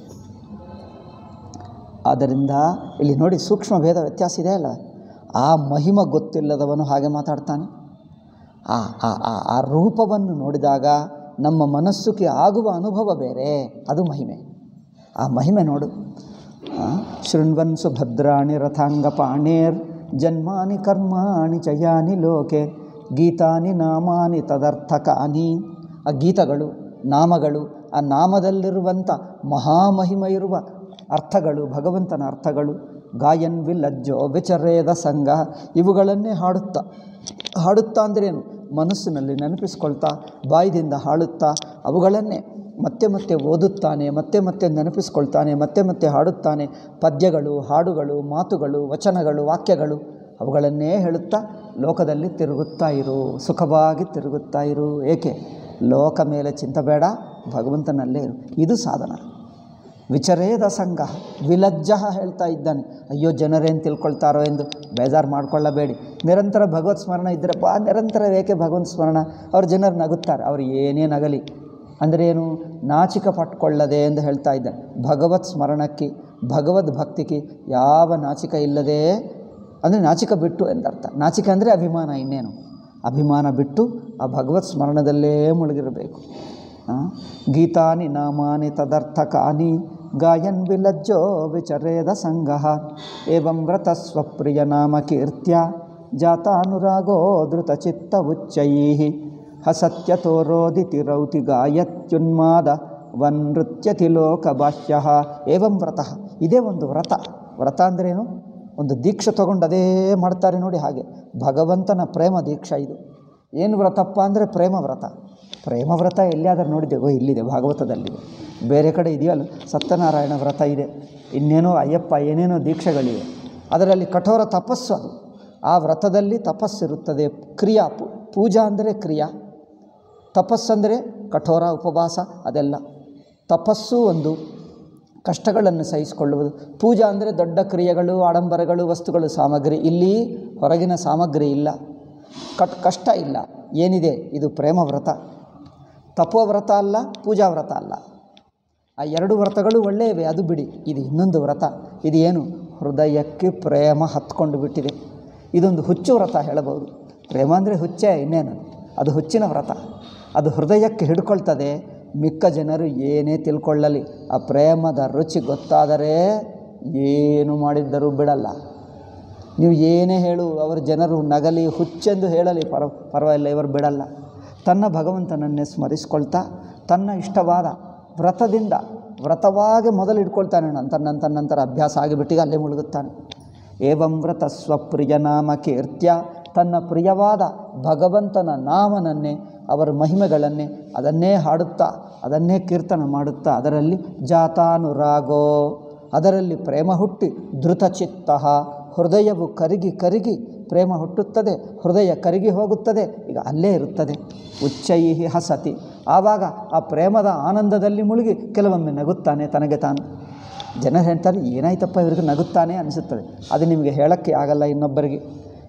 Speaker 1: ಆದ್ದರಿಂದ ಇಲ್ಲಿ ನೋಡಿ ಸೂಕ್ಷ್ಮ ಭೇದ ವ್ಯತ್ಯಾಸ ಇದೆ ಅಲ್ಲ ಆ ಮಹಿಮ ಗೊತ್ತಿಲ್ಲದವನು ಹಾಗೆ ಮಾತಾಡ್ತಾನೆ ಆ ಆ ಆ- ಆ ರೂಪವನ್ನು ನೋಡಿದಾಗ ನಮ್ಮ ಮನಸ್ಸುಗೆ ಆಗುವ ಅನುಭವ ಬೇರೆ ಅದು ಮಹಿಮೆ ಆ ಮಹಿಮೆ ನೋಡು ಆ, ಶೃಣ್ವನ್ ಸುಭದ್ರಾಣಿ ರಥಾಂಗ ಪಾಣೇರ್ ಜನ್ಮಾನಿ ಕರ್ಮಾಣಿ ಚಯಾನಿ ಲೋಕೆ ಗೀತಾನಿ ನಾಮಾನಿ ತದರ್ಥಕಾನಿ ಆ ಗೀತಗಳು ನಾಮಗಳು ಆ ನಾಮದಲ್ಲಿರುವಂಥ ಮಹಾಮಹಿಮ ಇರುವ ಅರ್ಥಗಳು ಭಗವಂತನ ಅರ್ಥಗಳು ಗಾಯನ್ ವಿಲಜ್ಜೋ ವಿಚರೇದ ಸಂಘ ಇವುಗಳನ್ನೇ ಹಾಡುತ್ತಾ ಹಾಡುತ್ತಾ ಅಂದ್ರೇನು ಮನಸ್ಸಿನಲ್ಲಿ ನೆನಪಿಸ್ಕೊಳ್ತಾ ಬಾಯಿದಿಂದ ಹಾಡುತ್ತಾ ಅವುಗಳನ್ನೇ ಮತ್ತೆ ಮತ್ತೆ ಓದುತ್ತಾನೆ ಮತ್ತೆ ಮತ್ತೆ ನೆನಪಿಸ್ಕೊಳ್ತಾನೆ ಮತ್ತೆ ಮತ್ತೆ ಹಾಡುತ್ತಾನೆ ಪದ್ಯಗಳು ಹಾಡುಗಳು ಮಾತುಗಳು ವಚನಗಳು ವಾಕ್ಯಗಳು ಅವುಗಳನ್ನೇ ಹೇಳುತ್ತಾ ಲೋಕದಲ್ಲಿ ತಿರುಗುತ್ತಾ ಇರು ಸುಖವಾಗಿ ತಿರುಗುತ್ತಾ ಇರು ಏಕೆ ಲೋಕ ಮೇಲೆ ಚಿಂತಬೇಡ ಭಗವಂತನಲ್ಲೇ ಇರು ಇದು ಸಾಧನ ವಿಚರೇದ ಸಂಘ ವಿಲಜ್ಜ ಹೇಳ್ತಾ ಇದ್ದಾನೆ ಅಯ್ಯೋ ಜನರೇನು ತಿಳ್ಕೊಳ್ತಾರೋ ಎಂದು ಬೇಜಾರು ಮಾಡ್ಕೊಳ್ಳಬೇಡಿ ನಿರಂತರ ಭಗವತ್ ಸ್ಮರಣ ಇದ್ದರೆ ಬಾ ನಿರಂತರ ಏಕೆ ಭಗವಂತ ಸ್ಮರಣ ಅವ್ರು ಜನರು ನಗುತ್ತಾರೆ ಅವ್ರು ಏನೇ ನಗಲಿ ಅಂದರೆ ಏನು ನಾಚಿಕ ಪಟ್ಕೊಳ್ಳದೆ ಎಂದು ಹೇಳ್ತಾ ಇದ್ದಾನೆ ಭಗವತ್ ಸ್ಮರಣಕ್ಕೆ ಭಗವದ್ ಭಕ್ತಿಗೆ ಯಾವ ನಾಚಿಕ ಇಲ್ಲದೆ ಅಂದರೆ ನಾಚಿಕ ಬಿಟ್ಟು ಎಂದರ್ಥ ನಾಚಿಕ ಅಂದರೆ ಅಭಿಮಾನ ಇನ್ನೇನು ಅಭಿಮಾನ ಬಿಟ್ಟು ಆ ಭಗವತ್ ಸ್ಮರಣದಲ್ಲೇ ಮುಳುಗಿರಬೇಕು ಆ? ಗೀತಾನಿ ನಾಮಾನಿ ತದರ್ಥಕಾನಿ ಗಾಯನ್ ವಿಲಜ್ಜೋ ವಿಚರೇದ ಸಂಘ ಏವಂ ವ್ರತ ಸ್ವಪ್ರಿಯ ನಾಮ ಕೀರ್ತ್ಯ ಜಾತಾನುರಾಗೋ ಧೃತಚಿತ್ತ ಉಚ್ಚೈ ಹಸತ್ಯತೋ ರೋದಿತಿ ರೌತಿ ಗಾಯತ್ಯುನ್ಮಾದ ವನೃತ್ಯತಿ ಲೋಕಬಾಹ್ಯ ಏವಂ ವ್ರತ ಇದೇ ಒಂದು ವ್ರತ ವ್ರತ ಅಂದ್ರೇನು ಒಂದು ದೀಕ್ಷೆ ತಗೊಂಡು ಅದೇ ಮಾಡ್ತಾರೆ ನೋಡಿ ಹಾಗೆ ಭಗವಂತನ ಪ್ರೇಮ ದೀಕ್ಷಾ ಇದು ಏನು ವ್ರತಪ್ಪ ಅಂದರೆ ಪ್ರೇಮ ವ್ರತ ಪ್ರೇಮ ವ್ರತ ಎಲ್ಲಿಯಾದರೂ ನೋಡಿದ್ದೇವೆ ಓ ಇಲ್ಲಿದೆ ಭಾಗವತದಲ್ಲಿದೆ ಬೇರೆ ಕಡೆ ಇದೆಯಲ್ಲ ಸತ್ಯನಾರಾಯಣ ವ್ರತ ಇದೆ ಇನ್ನೇನೋ ಅಯ್ಯಪ್ಪ ಏನೇನೋ ದೀಕ್ಷೆಗಳಿವೆ ಅದರಲ್ಲಿ ಕಠೋರ ತಪಸ್ಸು ಅದು ಆ ವ್ರತದಲ್ಲಿ ತಪಸ್ಸಿರುತ್ತದೆ ಕ್ರಿಯಾ ಪೂ- ಪೂಜಾ ಅಂದರೆ ಕ್ರಿಯಾ ತಪಸ್ಸಂದರೆ ಕಠೋರ ಉಪವಾಸ ಅದೆಲ್ಲ ತಪಸ್ಸು ಒಂದು ಕಷ್ಟಗಳನ್ನು ಸಹಿಸಿಕೊಳ್ಳುವುದು ಪೂಜಾ ಅಂದರೆ ದೊಡ್ಡ ಕ್ರಿಯೆಗಳು ಆಡಂಬರಗಳು ವಸ್ತುಗಳು ಸಾಮಗ್ರಿ ಇಲ್ಲಿ ಹೊರಗಿನ ಸಾಮಗ್ರಿ ಇಲ್ಲ ಕಟ್ ಕಷ್ಟ ಇಲ್ಲ ಏನಿದೆ ಇದು ಪ್ರೇಮ ವ್ರತ ತಪೋ ವ್ರತ ಅಲ್ಲ ಪೂಜಾ ವ್ರತ ಅಲ್ಲ ಆ ಎರಡು ವ್ರತಗಳು ಒಳ್ಳೆಯವೆ ಅದು ಬಿಡಿ ಇದು ಇನ್ನೊಂದು ವ್ರತ ಇದು ಏನು ಹೃದಯಕ್ಕೆ ಪ್ರೇಮ ಹತ್ಕೊಂಡು ಬಿಟ್ಟಿದೆ ಇದೊಂದು ಹುಚ್ಚು ವ್ರತ ಹೇಳಬಹುದು ಪ್ರೇಮ ಅಂದರೆ ಹುಚ್ಚೇ ಇನ್ನೇನು ಅದು ಹುಚ್ಚಿನ ವ್ರತ ಅದು ಹೃದಯಕ್ಕೆ ಹಿಡ್ಕೊಳ್ತದೆ ಮಿಕ್ಕ ಜನರು ಏನೇ ತಿಳ್ಕೊಳ್ಳಲಿ ಆ ಪ್ರೇಮದ ರುಚಿ ಗೊತ್ತಾದರೆ ಏನು ಮಾಡಿದ್ದರೂ ಬಿಡಲ್ಲ ನೀವು ಏನೇ ಹೇಳು ಅವರ ಜನರು ನಗಲಿ ಹುಚ್ಚೆಂದು ಹೇಳಲಿ ಪರ ಪರವಾಗಿಲ್ಲ ಇವರು ಬಿಡಲ್ಲ ತನ್ನ ಭಗವಂತನನ್ನೇ ಸ್ಮರಿಸ್ಕೊಳ್ತಾ ತನ್ನ ಇಷ್ಟವಾದ ವ್ರತದಿಂದ ವ್ರತವಾಗಿ ಮೊದಲು ಇಟ್ಕೊಳ್ತಾನೆ ನಂತರ ನಂತರ ನಂತರ ಅಭ್ಯಾಸ ಆಗಿಬಿಟ್ಟಿಗೆ ಅಲ್ಲೇ ಮುಳುಗುತ್ತಾನೆ ಏವಂ ವ್ರತ ಸ್ವಪ್ರಿಯ ನಾಮ ಕೀರ್ತ್ಯ ತನ್ನ ಪ್ರಿಯವಾದ ಭಗವಂತನ ನಾಮನನ್ನೇ ಅವರ ಮಹಿಮೆಗಳನ್ನೇ ಅದನ್ನೇ ಹಾಡುತ್ತಾ ಅದನ್ನೇ ಕೀರ್ತನ ಮಾಡುತ್ತಾ ಅದರಲ್ಲಿ ಜಾತಾನುರಾಗೋ ಅದರಲ್ಲಿ ಪ್ರೇಮ ಹುಟ್ಟಿ ಧೃತಚಿತ್ತ ಹೃದಯವು ಕರಗಿ ಕರಗಿ ಪ್ರೇಮ ಹುಟ್ಟುತ್ತದೆ ಹೃದಯ ಕರಗಿ ಹೋಗುತ್ತದೆ ಈಗ ಅಲ್ಲೇ ಇರುತ್ತದೆ ಉಚ್ಚೈಹಿ ಹಸತಿ ಆವಾಗ ಆ ಪ್ರೇಮದ ಆನಂದದಲ್ಲಿ ಮುಳುಗಿ ಕೆಲವೊಮ್ಮೆ ನಗುತ್ತಾನೆ ತನಗೆ ತಾನು ಜನರು ಹೇಳ್ತಾರೆ ಏನಾಯ್ತಪ್ಪ ಇವ್ರಿಗೆ ನಗುತ್ತಾನೆ ಅನಿಸುತ್ತದೆ ಅದು ನಿಮಗೆ ಹೇಳೋಕ್ಕೆ ಆಗಲ್ಲ ಇನ್ನೊಬ್ಬರಿಗೆ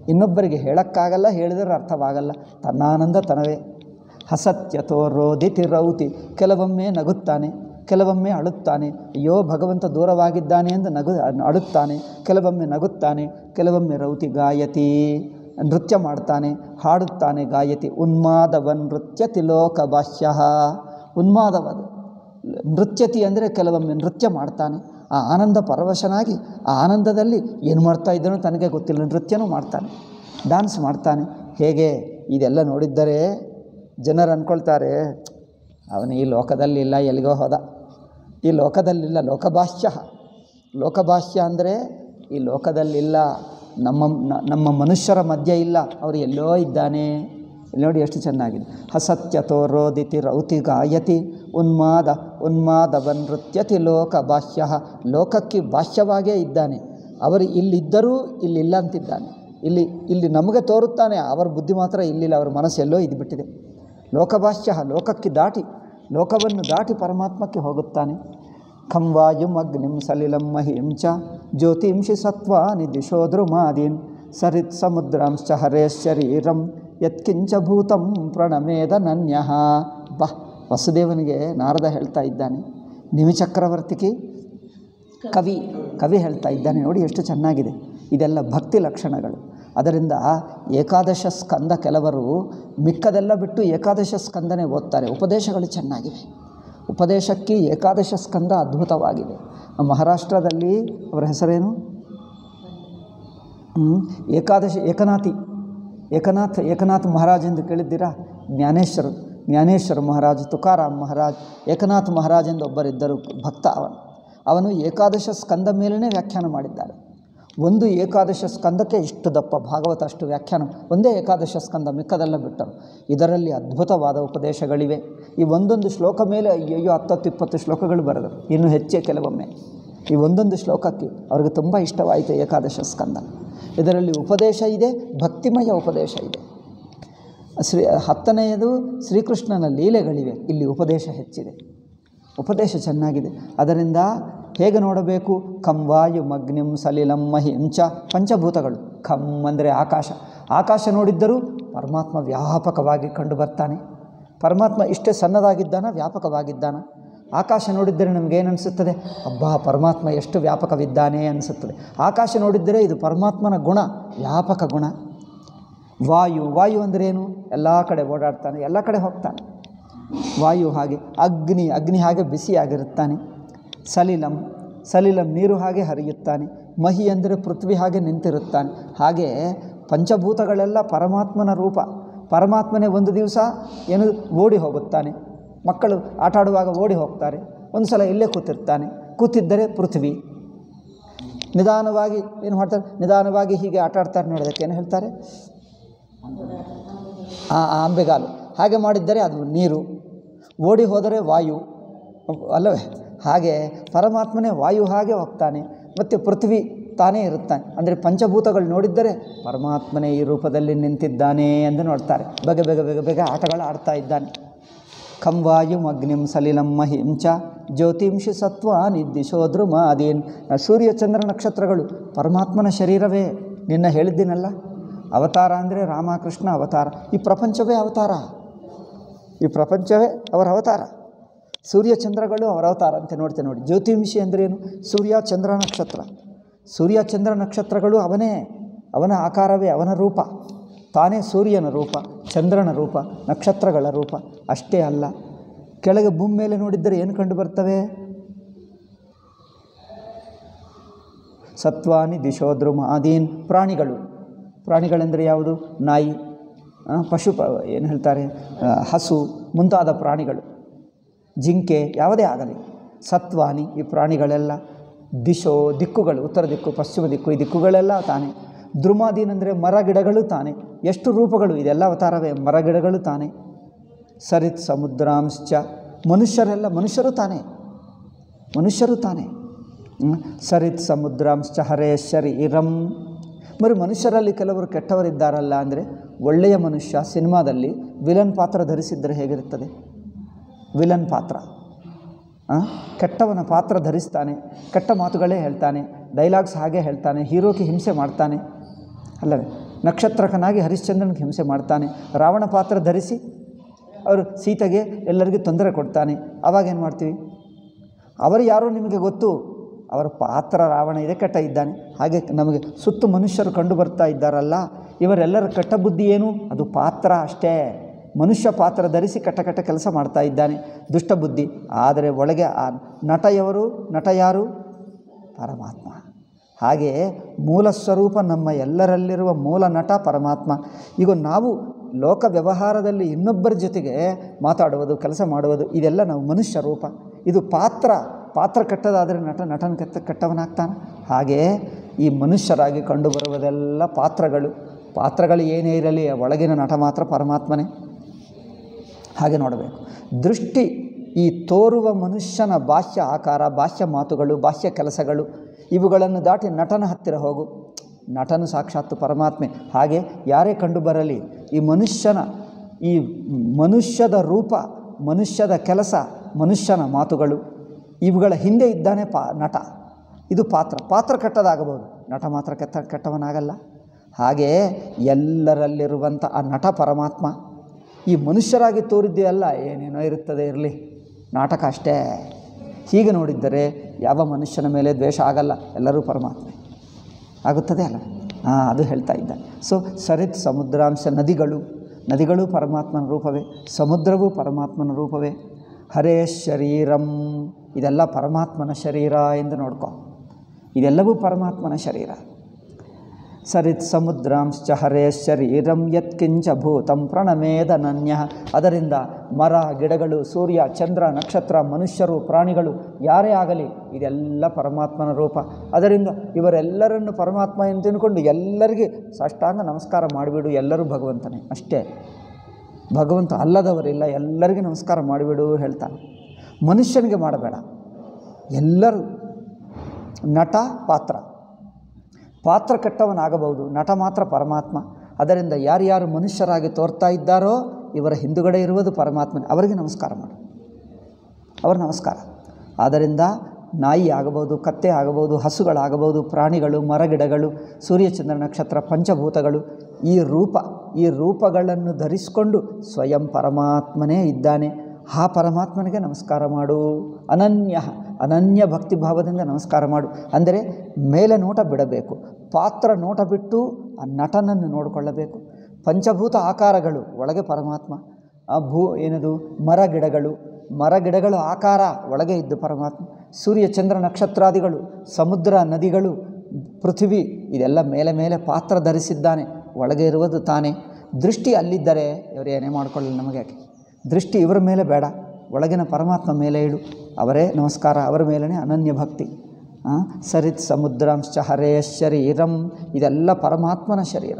Speaker 1: ಇನ್ನೊಬ್ಬರಿಗೆ ಹೇಳೋಕ್ಕಾಗಲ್ಲ ಹೇಳಿದ್ರೆ ಅರ್ಥವಾಗಲ್ಲ ತನ್ನಾನಂದ ತನವೇ ಹಸತ್ಯತೋ ರೋದಿತಿ ರೌತಿ ಕೆಲವೊಮ್ಮೆ ನಗುತ್ತಾನೆ ಕೆಲವೊಮ್ಮೆ ಅಳುತ್ತಾನೆ ಅಯ್ಯೋ ಭಗವಂತ ದೂರವಾಗಿದ್ದಾನೆ ಎಂದು ನಗು ಅಳುತ್ತಾನೆ ಕೆಲವೊಮ್ಮೆ ನಗುತ್ತಾನೆ ಕೆಲವೊಮ್ಮೆ ರೌತಿ ಗಾಯತಿ ನೃತ್ಯ ಮಾಡ್ತಾನೆ ಹಾಡುತ್ತಾನೆ ಗಾಯತಿ ಉನ್ಮಾದವನ್ ನೃತ್ಯತಿ ಲೋಕ ಭಾಷ್ಯ ಉನ್ಮಾದವದು ನೃತ್ಯತಿ ಅಂದರೆ ಕೆಲವೊಮ್ಮೆ ನೃತ್ಯ ಮಾಡ್ತಾನೆ ಆ ಆನಂದ ಪರವಶನಾಗಿ ಆ ಆನಂದದಲ್ಲಿ ಏನು ಮಾಡ್ತಾ ಇದ್ದಾನೋ ತನಗೆ ಗೊತ್ತಿಲ್ಲ ನೃತ್ಯನೂ ಮಾಡ್ತಾನೆ ಡ್ಯಾನ್ಸ್ ಮಾಡ್ತಾನೆ ಹೇಗೆ ಇದೆಲ್ಲ ನೋಡಿದ್ದರೆ ಜನರು ಅಂದ್ಕೊಳ್ತಾರೆ ಅವನು ಈ ಲೋಕದಲ್ಲಿಲ್ಲ ಎಲ್ಲಿಗೋ ಹೋದ ಈ ಲೋಕದಲ್ಲಿಲ್ಲ ಲೋಕಭಾಷ್ಯ ಲೋಕಭಾಷ್ಯ ಅಂದರೆ ಈ ಲೋಕದಲ್ಲಿಲ್ಲ ನಮ್ಮ ನ- ನಮ್ಮ ಮನುಷ್ಯರ ಮಧ್ಯೆ ಇಲ್ಲ ಅವರು ಎಲ್ಲೋ ಇದ್ದಾನೆ ಇಲ್ಲಿ ನೋಡಿ ಎಷ್ಟು ಚೆನ್ನಾಗಿದೆ ಹಸತ್ಯತೋ ರೋದಿತಿ ರೌತಿ ಗಾಯತಿ ಉನ್ಮಾದ ಉನ್ಮಾದವನ್ ನೃತ್ಯತಿ ಲೋಕ ಭಾಷ್ಯ ಲೋಕಕ್ಕೆ ಭಾಷ್ಯವಾಗೇ ಇದ್ದಾನೆ ಅವರು ಇಲ್ಲಿದ್ದರೂ ಇಲ್ಲಿಲ್ಲ ಅಂತಿದ್ದಾನೆ ಇಲ್ಲಿ ಇಲ್ಲಿ ನಮಗೆ ತೋರುತ್ತಾನೆ ಅವರ ಬುದ್ಧಿ ಮಾತ್ರ ಇಲ್ಲಿಲ್ಲ ಅವರ ಮನಸ್ಸು ಎಲ್ಲೋ ಇದ್ಬಿಟ್ಟಿದೆ ಲೋಕಭಾಷ್ಯ ಲೋಕಕ್ಕೆ ದಾಟಿ ಲೋಕವನ್ನು ದಾಟಿ ಪರಮಾತ್ಮಕ್ಕೆ ಹೋಗುತ್ತಾನೆ ಖಂ ವಾಯುಂ ಅಗ್ನಿಂ ಸಲಿಲಂ ಮಹಿಂ ಚ ಜ್ಯೋತಿಂಷಿ ಸತ್ವಾನಿ ದಿಶೋ ಧ್ರುಮಾದೀನ್ ಸರಿತ್ ಸಮುದ್ರಾಂಶ್ಚ ಹರೇಶ್ ಶರೀರಂ ಯತ್ಕಿಂಚ ಭೂತಂ ಪ್ರಣಮೇದ ನನ್ಯಃ ಬಾ ವಸುದೇವನಿಗೆ ನಾರದ ಹೇಳ್ತಾ ಇದ್ದಾನೆ ನಿಮಿಚಕ್ರವರ್ತಿಗೆ ಕವಿ ಕವಿ ಹೇಳ್ತಾ ಇದ್ದಾನೆ ನೋಡಿ ಎಷ್ಟು ಚೆನ್ನಾಗಿದೆ ಇದೆಲ್ಲ ಭಕ್ತಿ ಲಕ್ಷಣಗಳು ಅದರಿಂದ ಏಕಾದಶ ಸ್ಕಂದ ಕೆಲವರು ಮಿಕ್ಕದೆಲ್ಲ ಬಿಟ್ಟು ಏಕಾದಶ ಸ್ಕಂದನೆ ಓದ್ತಾರೆ ಉಪದೇಶಗಳು ಚೆನ್ನಾಗಿವೆ ಉಪದೇಶಕ್ಕೆ ಏಕಾದಶ ಸ್ಕಂದ ಅದ್ಭುತವಾಗಿದೆ ಮಹಾರಾಷ್ಟ್ರದಲ್ಲಿ ಅವರ ಹೆಸರೇನು ಹ್ಮ್, ಏಕಾದಶಿ ಏಕನಾಥಿ ಏಕನಾಥ್ ಏಕನಾಥ್ ಮಹಾರಾಜ್ ಎಂದು ಕೇಳಿದ್ದೀರಾ ಜ್ಞಾನೇಶ್ವರ ಜ್ಞಾನೇಶ್ವರ ಮಹಾರಾಜ್ ತುಕಾರಾಮ್ ಮಹಾರಾಜ್ ಏಕನಾಥ್ ಮಹಾರಾಜ್ ಎಂದು ಒಬ್ಬರಿದ್ದರು ಭಕ್ತ ಅವನು ಅವನು ಏಕಾದಶ ಸ್ಕಂದ ಮೇಲೇ ವ್ಯಾಖ್ಯಾನ ಮಾಡಿದ್ದಾರೆ ಒಂದು ಏಕಾದಶ ಸ್ಕಂದಕ್ಕೆ ಇಷ್ಟು ದಪ್ಪ ಭಾಗವತ ಅಷ್ಟು ವ್ಯಾಖ್ಯಾನ ಒಂದೇ ಏಕಾದಶ ಸ್ಕಂದ ಮಿಕ್ಕದೆಲ್ಲ ಬಿಟ್ಟರು ಇದರಲ್ಲಿ ಅದ್ಭುತವಾದ ಉಪದೇಶಗಳಿವೆ ಈ ಒಂದೊಂದು ಶ್ಲೋಕ ಮೇಲೆ ಅಯ್ಯಯ್ಯೋ ಹತ್ತತ್ತು ಇಪ್ಪತ್ತು ಶ್ಲೋಕಗಳು ಬರೆದರು ಇನ್ನು ಹೆಚ್ಚೇ ಕೆಲವೊಮ್ಮೆ ಈ ಒಂದೊಂದು ಶ್ಲೋಕಕ್ಕೆ ಅವ್ರಿಗೆ ತುಂಬ ಇಷ್ಟವಾಯಿತು ಏಕಾದಶ ಸ್ಕಂದ ಇದರಲ್ಲಿ ಉಪದೇಶ ಇದೆ ಭಕ್ತಿಮಯ ಉಪದೇಶ ಇದೆ ಶ್ರೀ ಹತ್ತನೆಯದು ಶ್ರೀಕೃಷ್ಣನ ಲೀಲೆಗಳಿವೆ ಇಲ್ಲಿ ಉಪದೇಶ ಹೆಚ್ಚಿದೆ ಉಪದೇಶ ಚೆನ್ನಾಗಿದೆ ಅದರಿಂದ ಹೇಗೆ ನೋಡಬೇಕು ಖಂ ವಾಯು ಮಗ್ನಿಂ ಸಲಿಲಂ ಮಹಿಂ ಚ ಪಂಚಭೂತಗಳು ಖಂ ಅಂದರೆ ಆಕಾಶ ಆಕಾಶ ನೋಡಿದ್ದರೂ ಪರಮಾತ್ಮ ವ್ಯಾಪಕವಾಗಿ ಕಂಡು ಬರ್ತಾನೆ ಪರಮಾತ್ಮ ಇಷ್ಟೇ ಸಣ್ಣದಾಗಿದ್ದಾನ ವ್ಯಾಪಕವಾಗಿದ್ದಾನ ಆಕಾಶ ನೋಡಿದ್ದರೆ ನಮಗೇನು ಅನಿಸುತ್ತದೆ ಅಬ್ಬಾ ಪರಮಾತ್ಮ ಎಷ್ಟು ವ್ಯಾಪಕವಿದ್ದಾನೆ ಅನಿಸುತ್ತದೆ ಆಕಾಶ ನೋಡಿದ್ದರೆ ಇದು ಪರಮಾತ್ಮನ ಗುಣ ವ್ಯಾಪಕ ಗುಣ ವಾಯು ವಾಯು ಅಂದ್ರೇನು ಎಲ್ಲ ಕಡೆ ಓಡಾಡ್ತಾನೆ ಎಲ್ಲ ಕಡೆ ಹೋಗ್ತಾನೆ ವಾಯು ಹಾಗೆ ಅಗ್ನಿ ಅಗ್ನಿ ಹಾಗೆ ಬಿಸಿಯಾಗಿರುತ್ತಾನೆ ಸಲಿಲಂ ಸಲಿಲಂ ನೀರು ಹಾಗೆ ಹರಿಯುತ್ತಾನೆ ಮಹಿ ಅಂದರೆ ಪೃಥ್ವಿ ಹಾಗೆ ನಿಂತಿರುತ್ತಾನೆ ಹಾಗೆ ಪಂಚಭೂತಗಳೆಲ್ಲ ಪರಮಾತ್ಮನ ರೂಪ ಪರಮಾತ್ಮನೇ ಒಂದು ದಿವಸ ಏನು ಓಡಿ ಹೋಗುತ್ತಾನೆ ಮಕ್ಕಳು ಆಟ ಆಡುವಾಗ ಓಡಿ ಹೋಗ್ತಾರೆ ಒಂದು ಸಲ ಇಲ್ಲೇ ಕೂತಿರ್ತಾನೆ ಕೂತಿದ್ದರೆ ಪೃಥ್ವಿ ನಿಧಾನವಾಗಿ ಏನು ಮಾಡ್ತಾರೆ ನಿಧಾನವಾಗಿ ಹೀಗೆ ಆಟ ಆಡ್ತಾರೆ ನೋಡೋದಕ್ಕೆ ಏನು ಹೇಳ್ತಾರೆ ಆ ಆ ಅಂಬೆಗಾಲು ಹಾಗೆ ಮಾಡಿದ್ದರೆ ಅದು ನೀರು ಓಡಿ ಹೋದರೆ ವಾಯು ಅಲ್ಲವೇ ಹಾಗೆ ಪರಮಾತ್ಮನೇ ವಾಯು ಹಾಗೆ ಹೋಗ್ತಾನೆ ಮತ್ತು ಪೃಥ್ವಿ ತಾನೇ ಇರುತ್ತಾನೆ ಅಂದರೆ ಪಂಚಭೂತಗಳು ನೋಡಿದ್ದರೆ ಪರಮಾತ್ಮನೇ ಈ ರೂಪದಲ್ಲಿ ನಿಂತಿದ್ದಾನೆ ಎಂದು ನೋಡ್ತಾರೆ ಬೇಗ ಬೇಗ ಬೇಗ ಬೇಗ ಆಟಗಳು ಆಡ್ತಾ ಇದ್ದಾನೆ ಖಂ ವಾಯುಂ ಅಗ್ನಿಂ ಸಲಿಲಂ ಮಹಿಂ ಚ ಜ್ಯೋತಿಂಷಿ ಸತ್ವ ನಿದ್ದಿಶೋ ಧ್ರುಮಾದೀನ್ ಸೂರ್ಯ ಚಂದ್ರ ನಕ್ಷತ್ರಗಳು ಪರಮಾತ್ಮನ ಶರೀರವೇ ನಿನ್ನ ಹೇಳಿದ್ದೀನಲ್ಲ ಅವತಾರ ಅಂದರೆ ರಾಮಕೃಷ್ಣ ಅವತಾರ ಈ ಪ್ರಪಂಚವೇ ಅವತಾರ ಈ ಪ್ರಪಂಚವೇ ಅವರ ಅವತಾರ ಸೂರ್ಯ ಚಂದ್ರಗಳು ಅವರ ಅವತಾರ ಅಂತ ನೋಡ್ತೇವೆ ನೋಡಿ ಜ್ಯೋತಿಂಷಿ ಅಂದ್ರೇನು ಸೂರ್ಯ ಚಂದ್ರ ನಕ್ಷತ್ರ ಸೂರ್ಯ ಚಂದ್ರ ನಕ್ಷತ್ರಗಳು ಅವನೇ ಅವನ ಆಕಾರವೇ ಅವನ ರೂಪ ತಾನೇ ಸೂರ್ಯನ ರೂಪ ಚಂದ್ರನ ರೂಪ ನಕ್ಷತ್ರಗಳ ರೂಪ ಅಷ್ಟೇ ಅಲ್ಲ ಕೆಳಗೆ ಭೂಮಿ ಮೇಲೆ ನೋಡಿದ್ದರೆ ಏನು ಕಂಡು ಬರ್ತವೆ ಸತ್ವಾನಿ ದಿಶೋದ್ರುಮ ಆದೀನ್ ಪ್ರಾಣಿಗಳು ಪ್ರಾಣಿಗಳೆಂದರೆ ಯಾವುದು ನಾಯಿ ಆ, ಪಶು ಪ ಏನು ಹೇಳ್ತಾರೆ ಆ, ಹಸು ಮುಂತಾದ ಪ್ರಾಣಿಗಳು ಜಿಂಕೆ ಯಾವುದೇ ಆಗಲಿ ಸತ್ವಾನಿ ಈ ಪ್ರಾಣಿಗಳೆಲ್ಲ ದಿಶೋ ದಿಕ್ಕುಗಳು ಉತ್ತರ ದಿಕ್ಕು ಪಶ್ಚಿಮ ದಿಕ್ಕು ಈ ದಿಕ್ಕುಗಳೆಲ್ಲ ತಾನೆ ದ್ರುಮಾದೀನ್ ಅಂದರೆ ಮರ ಗಿಡಗಳು ತಾನೆ ಎಷ್ಟು ರೂಪಗಳು ಇದೆಲ್ಲ ಅವತಾರವೇ ಮರ ಗಿಡಗಳು ತಾನೆ ಸರಿತ್ ಸಮುದ್ರಾಂಶ್ಚ ಮನುಷ್ಯರೆಲ್ಲ ಮನುಷ್ಯರು ತಾನೆ ಮನುಷ್ಯರು ತಾನೆ ಹ್ಮ್. ಸರಿತ್ ಸಮುದ್ರಾಂಶ್ಚ ಹರೇ ಶರೀರಂ మరి ಮನುಷ್ಯರಲ್ಲಿ ಕೆಲವರು ಕೆಟ್ಟವರಿದ್ದಾರಲ್ಲ ಅಂದರೆ ಒಳ್ಳೆಯ ಮನುಷ್ಯ ಸಿನಿಮಾದಲ್ಲಿ ವಿಲನ್ ಪಾತ್ರ ಧರಿಸಿದ್ದರೆ ಹೇಗಿರುತ್ತದೆ ವಿಲನ್ ಪಾತ್ರ ಆ? ಕೆಟ್ಟವನ ಪಾತ್ರ ಧರಿಸ್ತಾನೆ ಕೆಟ್ಟ ಮಾತುಗಳೇ ಹೇಳ್ತಾನೆ ಡೈಲಾಗ್ಸ್ ಹಾಗೆ ಹೇಳ್ತಾನೆ ಹೀರೋಗೆ ಹಿಂಸೆ ಮಾಡ್ತಾನೆ ಅಲ್ಲವೇ ನಕ್ಷತ್ರಕನಾಗಿ ಹರಿಶ್ಚಂದ್ರನಿಗೆ ಹಿಂಸೆ ಮಾಡ್ತಾನೆ ರಾವಣ ಪಾತ್ರ ಧರಿಸಿ ಅವರು ಸೀತೆಗೆ ಎಲ್ಲರಿಗೂ ತೊಂದರೆ ಕೊಡ್ತಾನೆ ಆವಾಗ ಏನು ಮಾಡ್ತೀವಿ ಅವರು ಯಾರೋ ನಿಮಗೆ ಗೊತ್ತು ಅವರ ಪಾತ್ರ ರಾವಣ ಇದೆ ಕೆಟ್ಟ ಇದ್ದಾನೆ ಹಾಗೆ ನಮಗೆ ಸುತ್ತು ಮನುಷ್ಯರು ಕಂಡು ಬರ್ತಾ ಇದ್ದಾರಲ್ಲ ಇವರೆಲ್ಲರ ಕೆಟ್ಟ ಬುದ್ಧಿ ಏನು ಅದು ಪಾತ್ರ ಅಷ್ಟೇ ಮನುಷ್ಯ ಪಾತ್ರ ಧರಿಸಿ ಕೆಟ್ಟ ಕೆಟ್ಟ ಕೆಲಸ ಮಾಡ್ತಾ ಇದ್ದಾನೆ ದುಷ್ಟ ಬುದ್ಧಿ ಆದರೆ ಒಳಗೆ ಆ ನಟಯವರು ನಟ ಯಾರು ಪರಮಾತ್ಮ ಹಾಗೆ ಮೂಲ ಸ್ವರೂಪ ನಮ್ಮ ಎಲ್ಲರಲ್ಲಿರುವ ಮೂಲ ನಟ ಪರಮಾತ್ಮ ಈಗ ನಾವು ಲೋಕ ವ್ಯವಹಾರದಲ್ಲಿ ಇನ್ನೊಬ್ಬರ ಜೊತೆಗೆ ಮಾತಾಡುವುದು ಕೆಲಸ ಮಾಡುವುದು ಇದೆಲ್ಲ ನಾವು ಮನುಷ್ಯ ರೂಪ ಇದು ಪಾತ್ರ ಪಾತ್ರ ಕೆಟ್ಟದಾದರೆ ನಟ ನಟನ ಕೆಟ್ಟ ಕೆಟ್ಟವನಾಗ್ತಾನೆ ಹಾಗೆ ಈ ಮನುಷ್ಯರಾಗಿ ಕಂಡುಬರುವುದೆಲ್ಲ ಪಾತ್ರಗಳು ಪಾತ್ರಗಳು ಏನೇ ಇರಲಿ ಒಳಗಿನ ನಟ ಮಾತ್ರ ಪರಮಾತ್ಮನೇ ಹಾಗೆ ನೋಡಬೇಕು ದೃಷ್ಟಿ ಈ ತೋರುವ ಮನುಷ್ಯನ ಬಾಹ್ಯ ಆಕಾರ ಬಾಹ್ಯ ಮಾತುಗಳು ಬಾಹ್ಯ ಕೆಲಸಗಳು ಇವುಗಳನ್ನು ದಾಟಿ ನಟನ ಹತ್ತಿರ ಹೋಗು ನಟನು ಸಾಕ್ಷಾತ್ತು ಪರಮಾತ್ಮೆ ಹಾಗೆ ಯಾರೇ ಕಂಡು ಬರಲಿ ಈ ಮನುಷ್ಯನ ಈ ಮನುಷ್ಯದ ರೂಪ ಮನುಷ್ಯದ ಕೆಲಸ ಮನುಷ್ಯನ ಮಾತುಗಳು ಇವುಗಳ ಹಿಂದೆ ಇದ್ದಾನೆ ಪಾ ನಟ ಇದು ಪಾತ್ರ ಪಾತ್ರ ಕೆಟ್ಟದಾಗಬಹುದು ನಟ ಮಾತ್ರ ಕೆಟ್ಟ ಕೆಟ್ಟವನಾಗಲ್ಲ ಹಾಗೆ ಎಲ್ಲರಲ್ಲಿರುವಂಥ ಆ ನಟ ಪರಮಾತ್ಮ ಈ ಮನುಷ್ಯರಾಗಿ ತೋರಿದ್ದೆಯಲ್ಲ ಏನೇನೋ ಇರುತ್ತದೆ ಇರಲಿ ನಾಟಕ ಅಷ್ಟೇ ಹೀಗೆ ನೋಡಿದ್ದರೆ ಯಾವ ಮನುಷ್ಯನ ಮೇಲೆ ದ್ವೇಷ ಆಗಲ್ಲ ಎಲ್ಲರೂ ಪರಮಾತ್ಮ ಆಗುತ್ತದೆ ಅಲ್ಲ ಹಾಂ ಅದು ಹೇಳ್ತಾ ಇದ್ದ ಸೊ ಸರಿತ್ ಸಮುದ್ರಾಂಶ ನದಿಗಳು ನದಿಗಳು ಪರಮಾತ್ಮನ ರೂಪವೇ ಸಮುದ್ರವೂ ಪರಮಾತ್ಮನ ರೂಪವೇ ಹರೇ ಶರೀರಂ ಇದೆಲ್ಲ ಪರಮಾತ್ಮನ ಶರೀರ ಎಂದು ನೋಡ್ಕೊ ಇದೆಲ್ಲವೂ ಪರಮಾತ್ಮನ ಶರೀರ ಸರಿತ್ ಸಮುದ್ರಾಂಶ್ಚ ಹರೇ ಶರೀರಂ ಯತ್ಕಿಂಚ ಭೂತಂ ಪ್ರಣಮೇದನನ್ಯ ಅದರಿಂದ ಮರ ಗಿಡಗಳು ಸೂರ್ಯ ಚಂದ್ರ ನಕ್ಷತ್ರ ಮನುಷ್ಯರು ಪ್ರಾಣಿಗಳು ಯಾರೇ ಆಗಲಿ ಇದೆಲ್ಲ ಪರಮಾತ್ಮನ ರೂಪ ಅದರಿಂದ ಇವರೆಲ್ಲರನ್ನು ಪರಮಾತ್ಮ ಎಂದು ತಿಳ್ಕೊಂಡು ಎಲ್ಲರಿಗೆ ಸಾಷ್ಟಾಂಗ ನಮಸ್ಕಾರ ಮಾಡಿಬಿಡು ಎಲ್ಲರೂ ಭಗವಂತನೇ ಅಷ್ಟೇ ಭಗವಂತ ಅಲ್ಲದವರಿಲ್ಲ ಎಲ್ಲರಿಗೂ ನಮಸ್ಕಾರ ಮಾಡಿಬಿಡು ಹೇಳ್ತಾನೆ ಮನುಷ್ಯನಿಗೆ ಮಾಡಬೇಡ ಎಲ್ಲರೂ ನಟ ಪಾತ್ರ ಪಾತ್ರ ಕೆಟ್ಟವನಾಗಬಹುದು ನಟ ಮಾತ್ರ ಪರಮಾತ್ಮ ಅದರಿಂದ ಯಾರ್ಯಾರು ಮನುಷ್ಯರಾಗಿ ತೋರ್ತಾ ಇದ್ದಾರೋ ಇವರ ಹಿಂದುಗಡೆ ಇರುವುದು ಪರಮಾತ್ಮನೇ ಅವರಿಗೆ ನಮಸ್ಕಾರ ಮಾಡು ಅವರ ನಮಸ್ಕಾರ ಆದ್ದರಿಂದ ನಾಯಿ ಆಗಬಹುದು ಕತ್ತೆ ಆಗಬಹುದು ಹಸುಗಳಾಗಬಹುದು ಪ್ರಾಣಿಗಳು ಮರಗಿಡಗಳು ಸೂರ್ಯಚಂದ್ರ ನಕ್ಷತ್ರ ಪಂಚಭೂತಗಳು ಈ ರೂಪ ಈ ರೂಪಗಳನ್ನು ಧರಿಸಿಕೊಂಡು ಸ್ವಯಂ ಪರಮಾತ್ಮನೇ ಇದ್ದಾನೆ ಆ ಪರಮಾತ್ಮನಿಗೆ ನಮಸ್ಕಾರ ಮಾಡು ಅನನ್ಯ ಅನನ್ಯ ಭಕ್ತಿ ಭಾವದಿಂದ ನಮಸ್ಕಾರ ಮಾಡು ಅಂದರೆ ಮೇಲೆ ನೋಟ ಬಿಡಬೇಕು ಪಾತ್ರ ನೋಟ ಬಿಟ್ಟು ಆ ನಟನನ್ನು ನೋಡಿಕೊಳ್ಳಬೇಕು ಪಂಚಭೂತ ಆಕಾರಗಳು ಒಳಗೆ ಪರಮಾತ್ಮ ಆ ಭೂ ಏನದು ಮರ ಗಿಡಗಳು ಮರ ಗಿಡಗಳು ಆಕಾರ ಒಳಗೆ ಇದ್ದು ಪರಮಾತ್ಮ ಸೂರ್ಯ ಚಂದ್ರ ನಕ್ಷತ್ರಾದಿಗಳು ಸಮುದ್ರ ನದಿಗಳು ಪೃಥ್ವಿ ಇದೆಲ್ಲ ಮೇಲೆ ಮೇಲೆ ಪಾತ್ರ ಧರಿಸಿದ್ದಾನೆ ಒಳಗೆ ಇರುವುದು ತಾನೇ ದೃಷ್ಟಿ ಅಲ್ಲಿದ್ದರೆ ಇವರು ಏನೇ ಮಾಡಿಕೊಳ್ಳಲಿ ನಮಗೆ ಯಾಕೆ ದೃಷ್ಟಿ ಇವರ ಮೇಲೆ ಬೇಡ ಒಳಗಿನ ಪರಮಾತ್ಮ ಮೇಲೆ ಇಡು ಅವರೇ ನಮಸ್ಕಾರ ಅವರ ಮೇಲೇ ಅನನ್ಯ ಭಕ್ತಿ ಆ, ಸರಿತ್ ಸಮುದ್ರಾಂಶ ಹರೇ ಶರೀರಂ ಇದೆಲ್ಲ ಪರಮಾತ್ಮನ ಶರೀರ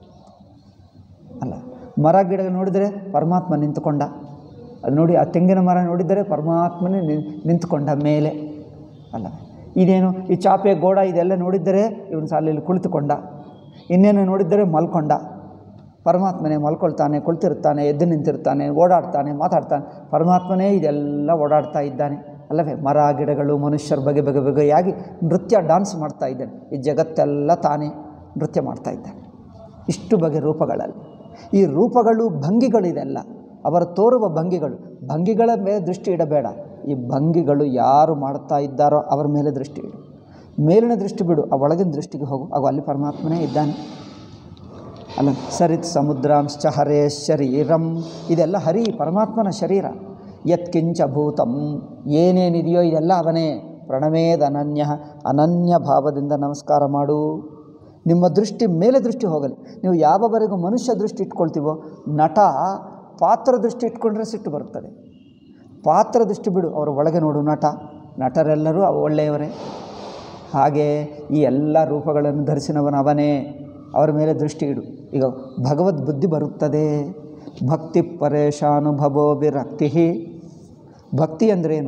Speaker 1: ಅಲ್ಲ ಮರ ಗಿಡ ನೋಡಿದರೆ ಪರಮಾತ್ಮ ನಿಂತುಕೊಂಡ ಅದು ನೋಡಿ ಆ ತೆಂಗಿನ ಮರ ನೋಡಿದರೆ ಪರಮಾತ್ಮನೇ ನಿನ್- ನಿಂತುಕೊಂಡ ಮೇಲೆ ಅಲ್ಲ ಇದೇನು ಈ ಚಾಪೆ ಗೋಡ ಇದೆಲ್ಲ ನೋಡಿದ್ದರೆ ಇವನು ಸಾಲಲ್ಲಿ ಕುಳಿತುಕೊಂಡ ಇನ್ನೇನು ನೋಡಿದ್ದರೆ ಮಲ್ಕೊಂಡ ಪರಮಾತ್ಮನೇ ಮಲ್ಕೊಳ್ತಾನೆ ಕುಳಿತಿರ್ತಾನೆ ಎದ್ದು ನಿಂತಿರ್ತಾನೆ ಓಡಾಡ್ತಾನೆ ಮಾತಾಡ್ತಾನೆ ಪರಮಾತ್ಮನೇ ಇದೆಲ್ಲ ಓಡಾಡ್ತಾ ಇದ್ದಾನೆ ಅಲ್ಲವೇ ಮರ ಗಿಡಗಳು ಮನುಷ್ಯರ ಬಗೆ ಬಗೆ ಬಗೆಯಾಗಿ ನೃತ್ಯ ಡಾನ್ಸ್ ಮಾಡ್ತಾ ಇದ್ದಾನೆ ಈ ಜಗತ್ತೆಲ್ಲ ತಾನೇ ನೃತ್ಯ ಮಾಡ್ತಾ ಇದ್ದಾನೆ ಇಷ್ಟು ಬಗೆ ರೂಪಗಳಲ್ಲಿ ಈ ರೂಪಗಳು ಭಂಗಿಗಳಿದೆಲ್ಲ ಅವರು ತೋರುವ ಭಂಗಿಗಳು ಭಂಗಿಗಳ ಮೇಲೆ ದೃಷ್ಟಿ ಇಡಬೇಡ ಈ ಭಂಗಿಗಳು ಯಾರು ಮಾಡ್ತಾ ಇದ್ದಾರೋ ಅವರ ಮೇಲೆ ದೃಷ್ಟಿ ಇಡು ಮೇಲಿನ ದೃಷ್ಟಿ ಬಿಡು ಆ ಒಳಗಿನ ದೃಷ್ಟಿಗೆ ಹೋಗು ಆಗ ಅಲ್ಲಿ ಪರಮಾತ್ಮನೇ ಇದ್ದಾನೆ ಅಲ್ಲ ಸರಿತ್ ಸಮುದ್ರಾಂಶ್ಚ ಹರೇ ಶರೀರಂ ಇದೆಲ್ಲ ಹರಿ ಪರಮಾತ್ಮನ ಶರೀರ ಯತ್ಕಿಂಚ ಭೂತಂ ಏನೇನಿದೆಯೋ ಇದೆಲ್ಲ ಅವನೇ ಪ್ರಣಮೇದ ಅನನ್ಯ ಅನನ್ಯ ಭಾವದಿಂದ ನಮಸ್ಕಾರ ಮಾಡು ನಿಮ್ಮ ದೃಷ್ಟಿ ಮೇಲೆ ದೃಷ್ಟಿ ಹೋಗಲಿ ನೀವು ಯಾವವರೆಗೂ ಮನುಷ್ಯ ದೃಷ್ಟಿ ಇಟ್ಕೊಳ್ತೀವೋ ನಟ ಪಾತ್ರ ದೃಷ್ಟಿ ಇಟ್ಕೊಂಡ್ರೆ ಸಿಟ್ಟು ಬರುತ್ತದೆ ಪಾತ್ರ ದೃಷ್ಟಿ ಬಿಡು ಅವರ ಒಳಗೆ ನೋಡು ನಟ ನಟರೆಲ್ಲರೂ ಅವ ಒಳ್ಳೆಯವರೇ ಹಾಗೆ ಈ ಎಲ್ಲ ರೂಪಗಳನ್ನು ಧರಿಸಿನವನು ಅವನೇ ಅವರ ಮೇಲೆ ದೃಷ್ಟಿ ಇಡು ಈಗ ಭಗವದ್ ಬುದ್ಧಿ ಬರುತ್ತದೆ ಭಕ್ತಿ ಪರೇಶಾನುಭವೋ ವಿರಕ್ತಿ ಭಕ್ತಿ ಅಂದ್ರೇನು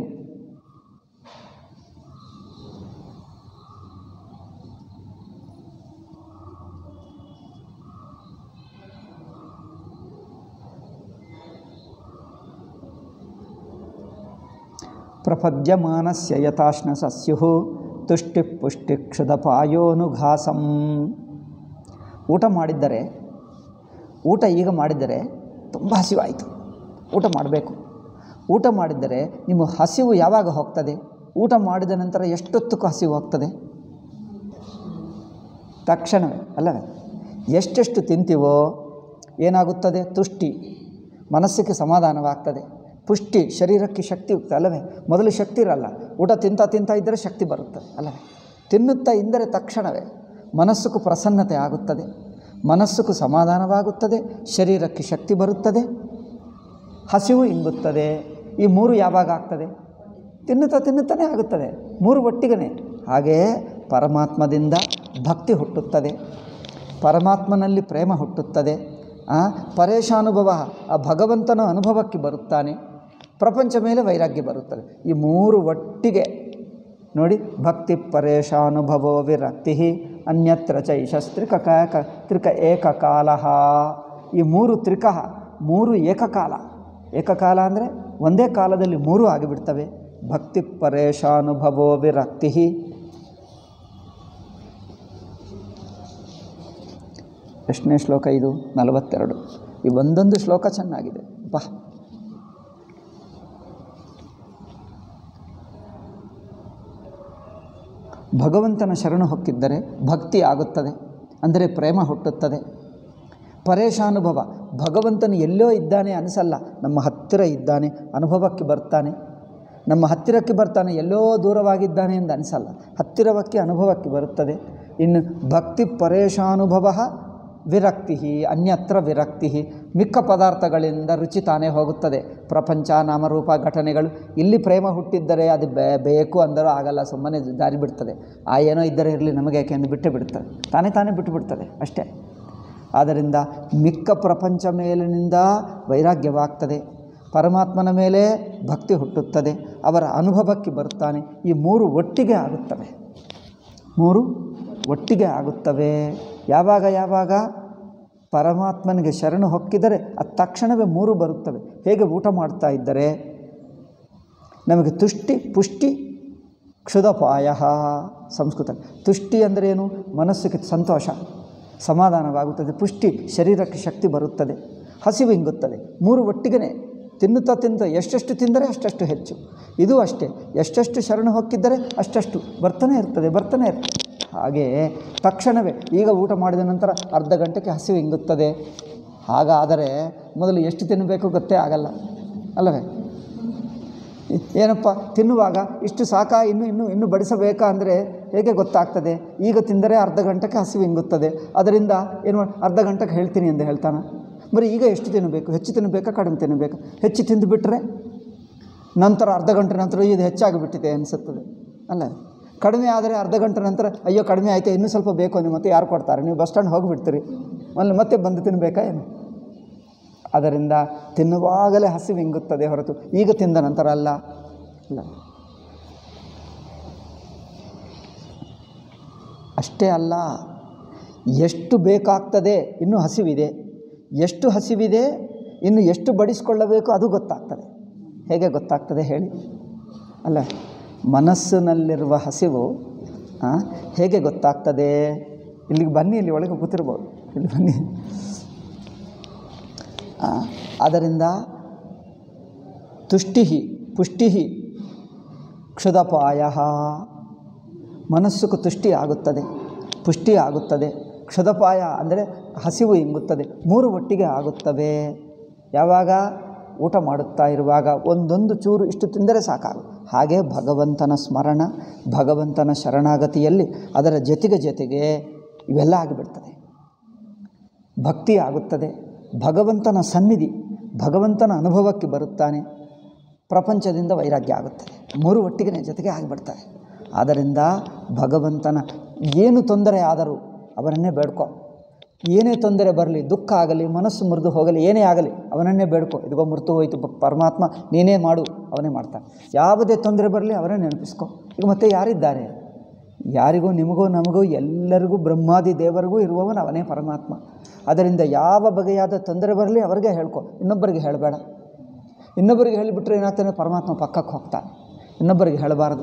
Speaker 1: ಪ್ರಪದ್ಯಮಾನಸ್ಯ ಯಥಾಶ್ನ ಸಸ್ಯು ತುಷ್ಟಿ ಪುಷ್ಟಿ ಕ್ಷುದಪಾಯೋನುಘಾಸಂ ಊಟ ಮಾಡಿದ್ದರೆ ಊಟ ಈಗ ಮಾಡಿದ್ದರೆ ತುಂಬ ಹಸಿವಾಯಿತು ಊಟ ಮಾಡಬೇಕು ಊಟ ಮಾಡಿದ್ದರೆ ನಿಮ್ಮ ಹಸಿವು ಯಾವಾಗ ಹೋಗ್ತದೆ ಊಟ ಮಾಡಿದ ನಂತರ ಎಷ್ಟೊತ್ತಕ್ಕೂ ಹಸಿವು ಹೋಗ್ತದೆ ತಕ್ಷಣವೇ ಅಲ್ಲವೇ ಎಷ್ಟೆಷ್ಟು ತಿಂತೀವೋ ಏನಾಗುತ್ತದೆ ತುಷ್ಟಿ ಮನಸ್ಸಿಗೆ ಸಮಾಧಾನವಾಗ್ತದೆ ಪುಷ್ಟಿ ಶರೀರಕ್ಕೆ ಶಕ್ತಿ ಹೋಗ್ತದೆ ಅಲ್ಲವೇ ಮೊದಲು ಶಕ್ತಿ ಇರಲ್ಲ ಊಟ ತಿಂತಾ ತಿಂತಾ ಇದ್ದರೆ ಶಕ್ತಿ ಬರುತ್ತದೆ ಅಲ್ಲವೇ ತಿನ್ನುತ್ತಾ ಇದ್ದರೆ ತಕ್ಷಣವೇ ಮನಸ್ಸುಕು ಪ್ರಸನ್ನತೆ ಆಗುತ್ತದೆ ಮನಸ್ಸುಕು ಸಮಾಧಾನವಾಗುತ್ತದೆ ಶರೀರಕ್ಕೆ ಶಕ್ತಿ ಬರುತ್ತದೆ ಹಸಿವು ಇಂಗುತ್ತದೆ ಈ ಮೂರು ಯಾವಾಗ ಆಗ್ತದೆ ತಿನ್ನುತ್ತಾ ತಿನ್ನುತ್ತಾನೆ ಆಗುತ್ತದೆ ಮೂರು ಒಟ್ಟಿಗೆ ಹಾಗೆಯೇ ಪರಮಾತ್ಮದಿಂದ ಭಕ್ತಿ ಹುಟ್ಟುತ್ತದೆ ಪರಮಾತ್ಮನಲ್ಲಿ ಪ್ರೇಮ ಹುಟ್ಟುತ್ತದೆ ಆ ಪರೇಶಾನುಭವ ಆ ಭಗವಂತನ ಅನುಭವಕ್ಕೆ ಬರುತ್ತಾನೆ ಪ್ರಪಂಚ ಮೇಲೆ ವೈರಾಗ್ಯ ಬರುತ್ತದೆ ಈ ಮೂರು ಒಟ್ಟಿಗೆ ನೋಡಿ ಭಕ್ತಿ ಪರೇಶಾನುಭವೋ ವಿರಕ್ತಿ ಅನ್ಯತ್ರ ಚೈಷಸ್ತ್ರಿಕ ಕ ತ್ರಿಕ ಏಕಕಾಲ ಈ ಮೂರು ತ್ರಿಕ ಮೂರು ಏಕಕಾಲ ಏಕಕಾಲ ಅಂದರೆ ಒಂದೇ ಕಾಲದಲ್ಲಿ ಮೂರು ಆಗಿಬಿಡ್ತವೆ ಭಕ್ತಿ ಪರೇಶಾನುಭವೋ ವಿರಕ್ತಿ ಎಷ್ಟನೇ ಶ್ಲೋಕ ಇದು ನಲವತ್ತೆರಡು ಈ ಒಂದೊಂದು ಶ್ಲೋಕ ಚೆನ್ನಾಗಿದೆ ಬಾ ಭಗವಂತನ ಶರಣು ಹೊಕ್ಕಿದ್ದರೆ ಭಕ್ತಿ ಆಗುತ್ತದೆ ಅಂದರೆ ಪ್ರೇಮ ಹುಟ್ಟುತ್ತದೆ ಪರೇಶಾನುಭವ ಭಗವಂತನು ಎಲ್ಲೋ ಇದ್ದಾನೆ ಅನಿಸಲ್ಲ ನಮ್ಮ ಹತ್ತಿರ ಇದ್ದಾನೆ ಅನುಭವಕ್ಕೆ ಬರ್ತಾನೆ ನಮ್ಮ ಹತ್ತಿರಕ್ಕೆ ಬರ್ತಾನೆ ಎಲ್ಲೋ ದೂರವಾಗಿದ್ದಾನೆ ಎಂದು ಅನಿಸಲ್ಲ ಹತ್ತಿರವಕ್ಕೆ ಅನುಭವಕ್ಕೆ ಬರುತ್ತದೆ ಇನ್ನು ಭಕ್ತಿ ಪರೇಶಾನುಭವ ವಿರಕ್ತಿ ಅನ್ಯತ್ರ ವಿರಕ್ತಿ ಮಿಕ್ಕ ಪದಾರ್ಥಗಳಿಂದ ರುಚಿ ತಾನೇ ಹೋಗುತ್ತದೆ ಪ್ರಪಂಚ ನಾಮರೂಪ ಘಟನೆಗಳು ಇಲ್ಲಿ ಪ್ರೇಮ ಹುಟ್ಟಿದ್ದರೆ ಅದು ಬೇ ಬೇಕು ಅಂದರೂ ಆಗಲ್ಲ ಸುಮ್ಮನೆ ದಾರಿ ಬಿಡ್ತದೆ ಆ ಏನೋ ಇದ್ದರೆ ಇರಲಿ ನಮಗೆ ಯಾಕೆ ಎಂದು ಬಿಟ್ಟೇ ಬಿಡುತ್ತದೆ ತಾನೇ ತಾನೇ ಬಿಟ್ಟು ಬಿಡ್ತದೆ ಅಷ್ಟೇ ಆದ್ದರಿಂದ ಮಿಕ್ಕ ಪ್ರಪಂಚ ಮೇಲಿನಿಂದ ವೈರಾಗ್ಯವಾಗ್ತದೆ ಪರಮಾತ್ಮನ ಮೇಲೆ ಭಕ್ತಿ ಹುಟ್ಟುತ್ತದೆ ಅವರ ಅನುಭವಕ್ಕೆ ಬರುತ್ತಾನೆ ಈ ಮೂರು ಒಟ್ಟಿಗೆ ಆಗುತ್ತವೆ ಮೂರು ಒಟ್ಟಿಗೆ ಆಗುತ್ತವೆ ಯಾವಾಗ ಯಾವಾಗ ಪರಮಾತ್ಮನಿಗೆ ಶರಣು ಹೊಕ್ಕಿದರೆ ಅದು ತಕ್ಷಣವೇ ಮೂರು ಬರುತ್ತವೆ ಹೇಗೆ ಊಟ ಮಾಡ್ತಾ ಇದ್ದರೆ ನಮಗೆ ತುಷ್ಟಿ ಪುಷ್ಟಿ ಕ್ಷುದಪಾಯ ಸಂಸ್ಕೃತ ತುಷ್ಟಿ ಅಂದರೆ ಏನು ಮನಸ್ಸಿಗೆ ಸಂತೋಷ ಸಮಾಧಾನವಾಗುತ್ತದೆ ಪುಷ್ಟಿ ಶರೀರಕ್ಕೆ ಶಕ್ತಿ ಬರುತ್ತದೆ ಹಸಿವು ಹಿಂಗುತ್ತದೆ ಮೂರು ಒಟ್ಟಿಗೆ ತಿನ್ನುತ್ತಾ ತಿನ್ನುತ್ತಾ ಎಷ್ಟೆಷ್ಟು ತಿಂದರೆ ಅಷ್ಟಷ್ಟು ಹೆಚ್ಚು ಇದು ಅಷ್ಟೇ ಎಷ್ಟೆಷ್ಟು ಶರಣು ಹೊಕ್ಕಿದ್ದರೆ ಅಷ್ಟಷ್ಟು ಬರ್ತಾನೆ ಇರ್ತದೆ ಬರ್ತಾನೆ ಇರ್ತದೆ ಹಾಗೆಯೇ ತಕ್ಷಣವೇ ಈಗ ಊಟ ಮಾಡಿದ ನಂತರ ಅರ್ಧ ಗಂಟೆಗೆ ಹಸಿವು ಹಿಂಗುತ್ತದೆ ಹಾಗಾದರೆ ಮೊದಲು ಎಷ್ಟು ತಿನ್ನಬೇಕು ಗೊತ್ತೇ ಆಗಲ್ಲ ಅಲ್ಲವೇ ಏನಪ್ಪ ತಿನ್ನುವಾಗ ಇಷ್ಟು ಸಾಕಾ ಇನ್ನು ಇನ್ನು ಇನ್ನು ಬಡಿಸಬೇಕಾ ಅಂದರೆ ಹೇಗೆ ಗೊತ್ತಾಗ್ತದೆ ಈಗ ತಿಂದರೆ ಅರ್ಧ ಗಂಟೆಗೆ ಹಸಿವು ಹಿಂಗುತ್ತದೆ ಅದರಿಂದ ಏನು ಮಾಡ್- ಅರ್ಧ ಗಂಟೆಗೆ ಹೇಳ್ತೀನಿ ಎಂದು ಹೇಳ್ತಾನೆ ಬರೀ ಈಗ ಎಷ್ಟು ತಿನ್ನಬೇಕು ಹೆಚ್ಚು ತಿನ್ನಬೇಕಾ ಕಡಿಮೆ ತಿನ್ನಬೇಕಾ ಹೆಚ್ಚು ತಿಂದುಬಿಟ್ರೆ ನಂತರ ಅರ್ಧ ಗಂಟೆ ನಂತರ ಇದು ಹೆಚ್ಚಾಗಿಬಿಟ್ಟಿದೆ ಅನಿಸುತ್ತದೆ ಅಲ್ಲ ಕಡಿಮೆ ಆದರೆ ಅರ್ಧ ಗಂಟೆ ನಂತರ ಅಯ್ಯೋ ಕಡಿಮೆ ಆಯಿತು ಇನ್ನೂ ಸ್ವಲ್ಪ ಬೇಕು ಅಂದರೆ ಮತ್ತೆ ಯಾರು ಕೊಡ್ತಾರೆ ನೀವು ಬಸ್ ಸ್ಟ್ಯಾಂಡ್ ಹೋಗಿಬಿಡ್ತೀರಿ ಅಲ್ಲಿ ಮತ್ತೆ ಬಂದು ತಿನ್ನಬೇಕಾ ಏನು ಅದರಿಂದ ತಿನ್ನುವಾಗಲೇ ಹಸಿವು ಹಿಂಗುತ್ತದೆ ಹೊರತು ಈಗ ತಿಂದ ನಂತರ ಅಲ್ಲ ಇಲ್ಲ ಅಷ್ಟೇ ಅಲ್ಲ ಎಷ್ಟು ಬೇಕಾಗ್ತದೆ ಇನ್ನೂ ಹಸಿವಿದೆ ಎಷ್ಟು ಹಸಿವಿದೆ ಇನ್ನು ಎಷ್ಟು ಬಡಿಸ್ಕೊಳ್ಳಬೇಕು ಅದು ಗೊತ್ತಾಗ್ತದೆ ಹೇಗೆ ಗೊತ್ತಾಗ್ತದೆ ಹೇಳಿ ಅಲ್ಲ ಮನಸ್ಸಿನಲ್ಲಿರುವ ಹಸಿವು ಆ, ಹೇಗೆ ಗೊತ್ತಾಗ್ತದೆ ಇಲ್ಲಿಗೆ ಬನ್ನಿ ಇಲ್ಲಿ ಒಳಗೆ ಕೂತಿರ್ಬೋದು ಇಲ್ಲಿ ಬನ್ನಿ ಆ, ಆದ್ದರಿಂದ ತುಷ್ಟಿ ಪುಷ್ಟಿ ಕ್ಷುದಪಾಯ ಮನಸ್ಸುకు ತುಷ್ಟಿ ಆಗುತ್ತದೆ ಪುಷ್ಟಿ ಆಗುತ್ತದೆ ಕ್ಷುದಪಾಯ ಅಂದರೆ ಹಸಿವು ಇಂಗುತ್ತದೆ ಮೂರು ಒಟ್ಟಿಗೆ ಆಗುತ್ತವೆ ಯಾವಾಗ ಊಟ ಮಾಡುತ್ತಾ ಇರುವಾಗ ಒಂದೊಂದು ಚೂರು ಇಷ್ಟು ತಿಂದರೆ ಸಾಕಾಗು ಹಾಗೆ ಭಗವಂತನ ಸ್ಮರಣ ಭಗವಂತನ ಶರಣಾಗತಿಯಲ್ಲಿ ಅದರ ಜೊತೆಗೆ ಜೊತೆಗೆ ಇವೆಲ್ಲ ಆಗಿಬಿಡ್ತದೆ ಭಕ್ತಿ ಆಗುತ್ತದೆ ಭಗವಂತನ ಸನ್ನಿಧಿ ಭಗವಂತನ ಅನುಭವಕ್ಕೆ ಬರುತ್ತಾನೆ ಪ್ರಪಂಚದಿಂದ ವೈರಾಗ್ಯ ಆಗುತ್ತದೆ ಮೂರು ಒಟ್ಟಿಗೆ ಜೊತೆಗೆ ಆಗಿಬಿಡ್ತಾರೆ ಆದ್ದರಿಂದ ಭಗವಂತನ ಏನು ತೊಂದರೆ ಆದರೂ ಅವನನ್ನೇ ಬೇಡ್ಕೊ ಏನೇ ತೊಂದರೆ ಬರಲಿ ದುಃಖ ಆಗಲಿ ಮನಸ್ಸು ಮುರಿದು ಹೋಗಲಿ ಏನೇ ಆಗಲಿ ಅವನನ್ನೇ ಬೇಡ್ಕೊ ಇದಿಗೋ ಮೃತು ಹೋಯಿತು ಪ- ಪರಮಾತ್ಮ ನೀನೇ ಮಾಡು ಅವನೇ ಮಾಡ್ತಾನೆ ಯಾವುದೇ ತೊಂದರೆ ಬರಲಿ ಅವನೇ ನೆನಪಿಸ್ಕೊ ಈಗ ಮತ್ತೆ ಯಾರಿದ್ದಾರೆ ಯಾರಿಗೂ ನಿಮಗೂ ನಮಗೂ ಎಲ್ಲರಿಗೂ ಬ್ರಹ್ಮಾದಿ ದೇವರಿಗೂ ಇರುವವನು ಅವನೇ ಪರಮಾತ್ಮ ಅದರಿಂದ ಯಾವ ಬಗೆಯಾದ ತೊಂದರೆ ಬರಲಿ ಅವರಿಗೆ ಹೇಳ್ಕೊ ಇನ್ನೊಬ್ಬರಿಗೆ ಹೇಳಬೇಡ ಇನ್ನೊಬ್ಬರಿಗೆ ಹೇಳಿಬಿಟ್ರೆ ಏನಾಗ್ತಾನೆ ಪರಮಾತ್ಮ ಪಕ್ಕಕ್ಕೆ ಹೋಗ್ತಾನೆ ಇನ್ನೊಬ್ಬರಿಗೆ ಹೇಳಬಾರದು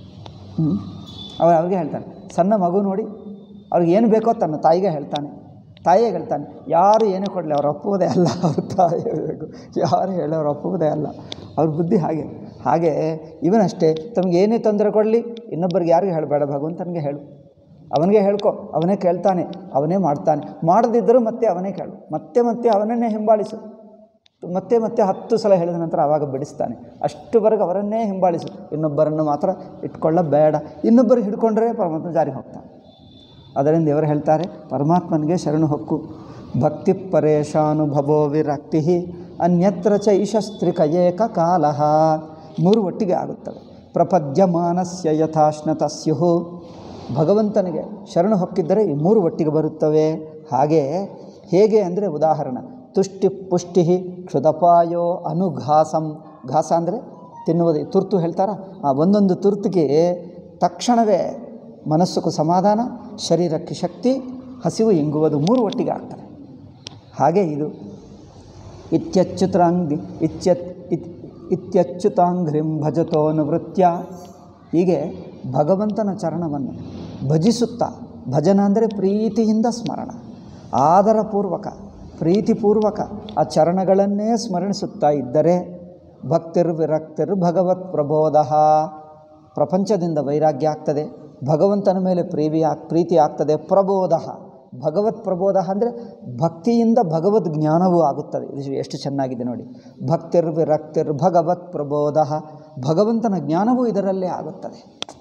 Speaker 1: ಹ್ಞೂ ಅವ್ರು ಅವ್ರಿಗೆ ಹೇಳ್ತಾನೆ ಸಣ್ಣ ಮಗು ನೋಡಿ ಅವ್ರಿಗೆ ಏನು ಬೇಕೋ ತನ್ನ ತಾಯಿಗೆ ಹೇಳ್ತಾನೆ ತಾಯಿಯೇ ಹೇಳ್ತಾನೆ ಯಾರು ಏನೇ ಕೊಡಲಿ ಅವ್ರು ಒಪ್ಪುವುದೇ ಅಲ್ಲ ಅವ್ರ ತಾಯಿ ಹೇಳಬೇಕು ಯಾರು ಹೇಳಿ ಅವ್ರು ಒಪ್ಪುವುದೇ ಅಲ್ಲ ಅವ್ರ ಬುದ್ಧಿ ಹಾಗೆ ಹಾಗೆ ಇವನಷ್ಟೇ ತಮಗೆ ಏನೇ ತೊಂದರೆ ಕೊಡಲಿ ಇನ್ನೊಬ್ಬರಿಗೆ ಯಾರಿಗೂ ಹೇಳಬೇಡ ಭಗವಂತನಿಗೆ ಹೇಳು ಅವನಿಗೆ ಹೇಳ್ಕೊ ಅವನೇ ಕೇಳ್ತಾನೆ ಅವನೇ ಮಾಡ್ತಾನೆ ಮಾಡದಿದ್ದರೂ ಮತ್ತೆ ಅವನೇ ಕೇಳು ಮತ್ತೆ ಮತ್ತೆ ಅವನನ್ನೇ ಹಿಂಬಾಲಿಸು ಮತ್ತೆ ಮತ್ತೆ ಹತ್ತು ಸಲ ಹೇಳಿದ ನಂತರ ಆವಾಗ ಬಿಡಿಸ್ತಾನೆ ಅಷ್ಟುವರೆಗೆ ಅವರನ್ನೇ ಹಿಂಬಾಲಿಸು ಇನ್ನೊಬ್ಬರನ್ನು ಮಾತ್ರ ಇಟ್ಕೊಳ್ಳಬೇಡ ಇನ್ನೊಬ್ಬರಿಗೆ ಹಿಡ್ಕೊಂಡ್ರೆ ಪರಮಾತ್ಮ ಜಾರಿಗೆ ಹೋಗ್ತಾನೆ ಅದರಿಂದ ಇವರು ಹೇಳ್ತಾರೆ ಪರಮಾತ್ಮನಿಗೆ ಶರಣು ಹೊಕ್ಕು ಭಕ್ತಿ ಪರೇಶಾನುಭವೋ ವಿರಕ್ತಿ ಅನ್ಯತ್ರ ಚೈಷಸ್ತ್ರಿಕ ಏಕ ಕಾಲ ಮೂರು ಒಟ್ಟಿಗೆ ಆಗುತ್ತವೆ ಪ್ರಪದ್ಯಮಾನಸ್ಯ ಯಥಾಶ್ನತ ಸ್ಯು ಭಗವಂತನಿಗೆ ಶರಣು ಹೊಕ್ಕಿದ್ದರೆ ಈ ಮೂರು ಒಟ್ಟಿಗೆ ಬರುತ್ತವೆ ಹಾಗೆ ಹೇಗೆ ಅಂದರೆ ಉದಾಹರಣೆ ತುಷ್ಟಿ ಪುಷ್ಟಿ ಕ್ಷುದಪಾಯೋ ಅನುಘಾಸಂ ಘಾಸ ಅಂದರೆ ತಿನ್ನುವುದು ತುರ್ತು ಹೇಳ್ತಾರ ಆ ಒಂದೊಂದು ತುರ್ತುಗೆ ತಕ್ಷಣವೇ ಮನಸ್ಸುకు ಸಮಾಧಾನ ಶರೀರಕ್ಕೆ ಶಕ್ತಿ ಹಸಿವು ಇಂಗುವುದು ಮೂರು ಒಟ್ಟಿಗೆ ಆಗ್ತದೆ ಹಾಗೆ ಇದು ಇತ್ಯಚ್ಯುತಾಂಗಿ ಇತ್ಯತ್ ಇತ್ ಇತ್ಯಚ್ಯುತಾಂಘ್ರಿಂ ಭಜತೋನುವೃತ್ಯ ಹೀಗೆ ಭಗವಂತನ ಚರಣವನ್ನು ಭಜಿಸುತ್ತಾ ಭಜನ ಅಂದರೆ ಪ್ರೀತಿಯಿಂದ ಸ್ಮರಣ ಆದರಪೂರ್ವಕ ಪ್ರೀತಿಪೂರ್ವಕ ಆ ಚರಣಗಳನ್ನೇ ಸ್ಮರಣಿಸುತ್ತಾ ಇದ್ದರೆ ಭಕ್ತಿರ್ ವಿರಕ್ತಿರ್ ಭಗವತ್ ಪ್ರಬೋಧ ಪ್ರಪಂಚದಿಂದ ವೈರಾಗ್ಯ ಆಗ್ತದೆ ಭಗವಂತನ ಮೇಲೆ ಪ್ರೀತಿ ಆಗ್ ಪ್ರೀತಿ ಆಗ್ತದೆ ಪ್ರಬೋಧ ಭಗವತ್ ಪ್ರಬೋಧ ಅಂದರೆ ಭಕ್ತಿಯಿಂದ ಭಗವದ್ ಜ್ಞಾನವೂ ಆಗುತ್ತದೆ ಇದು ಎಷ್ಟು ಚೆನ್ನಾಗಿದೆ ನೋಡಿ ಭಕ್ತಿರ್ ವಿರಕ್ತಿರ್ ಭಗವತ್ ಪ್ರಬೋಧ ಭಗವಂತನ ಜ್ಞಾನವೂ ಇದರಲ್ಲೇ ಆಗುತ್ತದೆ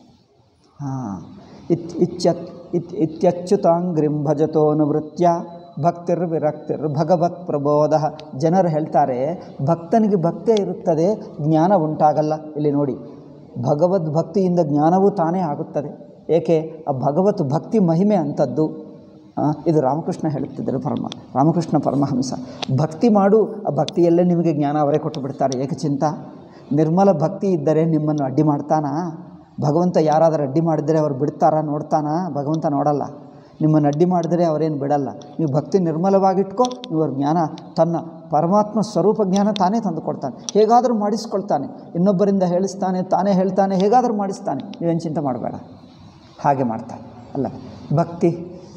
Speaker 1: ಹಾಂ ಇತ್ ಇಚ್ಯತ್ ಇತ್ ಇತ್ಯಚ್ಯುತಾಂಗ್ರಿಂ ಭಜತೋನುವೃತ್ಯ ಭಕ್ತಿರ್ ವಿರಕ್ತಿರ್ ಭಗವತ್ ಪ್ರಬೋಧ ಜನರು ಹೇಳ್ತಾರೆ ಭಕ್ತನಿಗೆ ಭಕ್ತಿಯೇ ಇರುತ್ತದೆ ಜ್ಞಾನ ಉಂಟಾಗಲ್ಲ ಇಲ್ಲಿ ನೋಡಿ ಭಗವದ್ ಭಕ್ತಿಯಿಂದ ಜ್ಞಾನವೂ ತಾನೇ ಆಗುತ್ತದೆ ಏಕೆ ಆ ಭಗವತ್ ಭಕ್ತಿ ಮಹಿಮೆ ಅಂಥದ್ದು ಆ, ಇದು ರಾಮಕೃಷ್ಣ ಹೇಳುತ್ತಿದ್ದರು ಪರಮ ರಾಮಕೃಷ್ಣ ಪರಮಹಂಸ ಭಕ್ತಿ ಮಾಡು ಆ ಭಕ್ತಿಯಲ್ಲೇ ನಿಮಗೆ ಜ್ಞಾನ ಅವರೇ ಕೊಟ್ಟು ಬಿಡ್ತಾರೆ ಏಕೆ ಚಿಂತ ನಿರ್ಮಲ ಭಕ್ತಿ ಇದ್ದರೆ ನಿಮ್ಮನ್ನು ಅಡ್ಡಿ ಮಾಡ್ತಾನಾ ಭಗವಂತ ಯಾರಾದರೂ ಅಡ್ಡಿ ಮಾಡಿದರೆ ಅವ್ರು ಬಿಡ್ತಾರಾ ನೋಡ್ತಾನಾ ಭಗವಂತ ನೋಡಲ್ಲ ನಿಮ್ಮನ್ನು ಅಡ್ಡಿ ಮಾಡಿದರೆ ಅವರೇನು ಬಿಡಲ್ಲ ನೀವು ಭಕ್ತಿ ನಿರ್ಮಲವಾಗಿಟ್ಕೋ ಇವ್ರ ಜ್ಞಾನ ತನ್ನ ಪರಮಾತ್ಮ ಸ್ವರೂಪ ಜ್ಞಾನ ತಾನೇ ತಂದು ಕೊಡ್ತಾನೆ ಹೇಗಾದರೂ ಮಾಡಿಸ್ಕೊಳ್ತಾನೆ ಇನ್ನೊಬ್ಬರಿಂದ ಹೇಳಿಸ್ತಾನೆ ತಾನೇ ಹೇಳ್ತಾನೆ ಹೇಗಾದರೂ ಮಾಡಿಸ್ತಾನೆ ನೀವೇನು ಚಿಂತೆ ಮಾಡಬೇಡ ಹಾಗೆ ಮಾಡ್ತಾನೆ ಅಲ್ಲ ಭಕ್ತಿ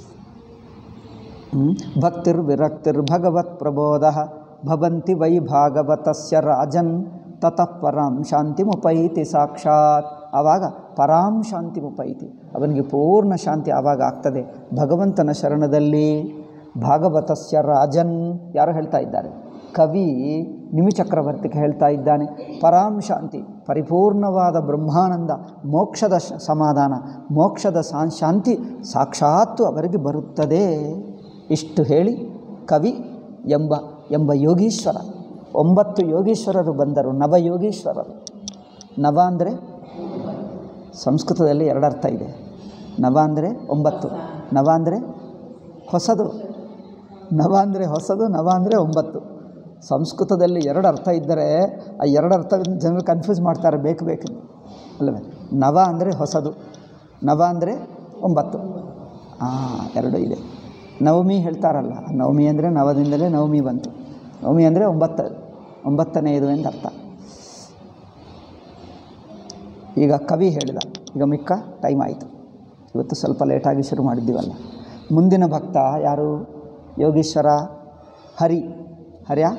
Speaker 1: ಹ್ಮ್? ಭಕ್ತಿರ್ ವಿರಕ್ತಿರ್ ಭಗವತ್ ಪ್ರಬೋಧ ಭವಂತಿ ವೈ ಭಾಗವತಸ್ಯ ರಾಜನ್ ತತಃ ಪರಾಂ ಶಾಂತಿಮುಪೈತಿ ಸಾಕ್ಷಾತ್ ಆವಾಗ ಪರಾಂ ಶಾಂತಿಮುಪೈತಿ ಅವನಿಗೆ ಪೂರ್ಣ ಶಾಂತಿ ಆವಾಗ ಆಗ್ತದೆ ಭಗವಂತನ ಶರಣದಲ್ಲಿ ಭಾಗವತಸ್ಯ ರಾಜನ್ ಯಾರು ಹೇಳ್ತಾ ಇದ್ದಾರೆ ಕವಿ ನಿಮಿ ಚಕ್ರವರ್ತಿಗೆ ಹೇಳ್ತಾ ಇದ್ದಾನೆ ಪರಾಂ ಶಾಂತಿ ಪರಿಪೂರ್ಣವಾದ ಬ್ರಹ್ಮಾನಂದ ಮೋಕ್ಷದ ಶ- ಸಮಾಧಾನ ಮೋಕ್ಷದ ಸಾ ಶಾಂತಿ ಸಾಕ್ಷಾತ್ತು ಅವರಿಗೆ ಬರುತ್ತದೆ ಇಷ್ಟು ಹೇಳಿ ಕವಿ ಎಂಬ ಎಂಬ ಯೋಗೀಶ್ವರ ಒಂಬತ್ತು ಯೋಗೀಶ್ವರರು ಬಂದರು ನವಯೋಗೀಶ್ವರರು ನವ ಅಂದರೆ ಸಂಸ್ಕೃತದಲ್ಲಿ ಎರಡರ್ಥ ಇದೆ ನವ ಅಂದರೆ ಒಂಬತ್ತು ನವ ಅಂದರೆ ಹೊಸದು ನವ ಅಂದರೆ ಹೊಸದು ನವ ಅಂದರೆ ಒಂಬತ್ತು ಸಂಸ್ಕೃತದಲ್ಲಿ ಎರಡು ಅರ್ಥ ಇದ್ದರೆ ಆ ಎರಡು ಅರ್ಥ ಜನರು ಕನ್ಫ್ಯೂಸ್ ಮಾಡ್ತಾರೆ ಬೇಕು ಬೇಕು ಅಲ್ಲವೇ ನವ ಅಂದರೆ ಹೊಸದು ನವ ಅಂದರೆ ಒಂಬತ್ತು ಹಾಂ ಎರಡು ಇದೆ ನವಮಿ ಹೇಳ್ತಾರಲ್ಲ ನವಮಿ ಅಂದರೆ ನವದಿಂದಲೇ ನವಮಿ ಬಂತು ನವಮಿ ಅಂದರೆ ಒಂಬತ್ತು ಒಂಬತ್ತನೆಯದು ಎಂದು ಅರ್ಥ ಈಗ ಕವಿ ಹೇಳಿದ ಈಗ ಮಿಕ್ಕ ಟೈಮ್ ಆಯಿತು ಇವತ್ತು ಸ್ವಲ್ಪ ಲೇಟಾಗಿ ಶುರು ಮಾಡಿದ್ದೀವಲ್ಲ ಮುಂದಿನ ಭಕ್ತ ಯಾರು ಯೋಗೀಶ್ವರ ಹರಿ ಹರ್ಯಾ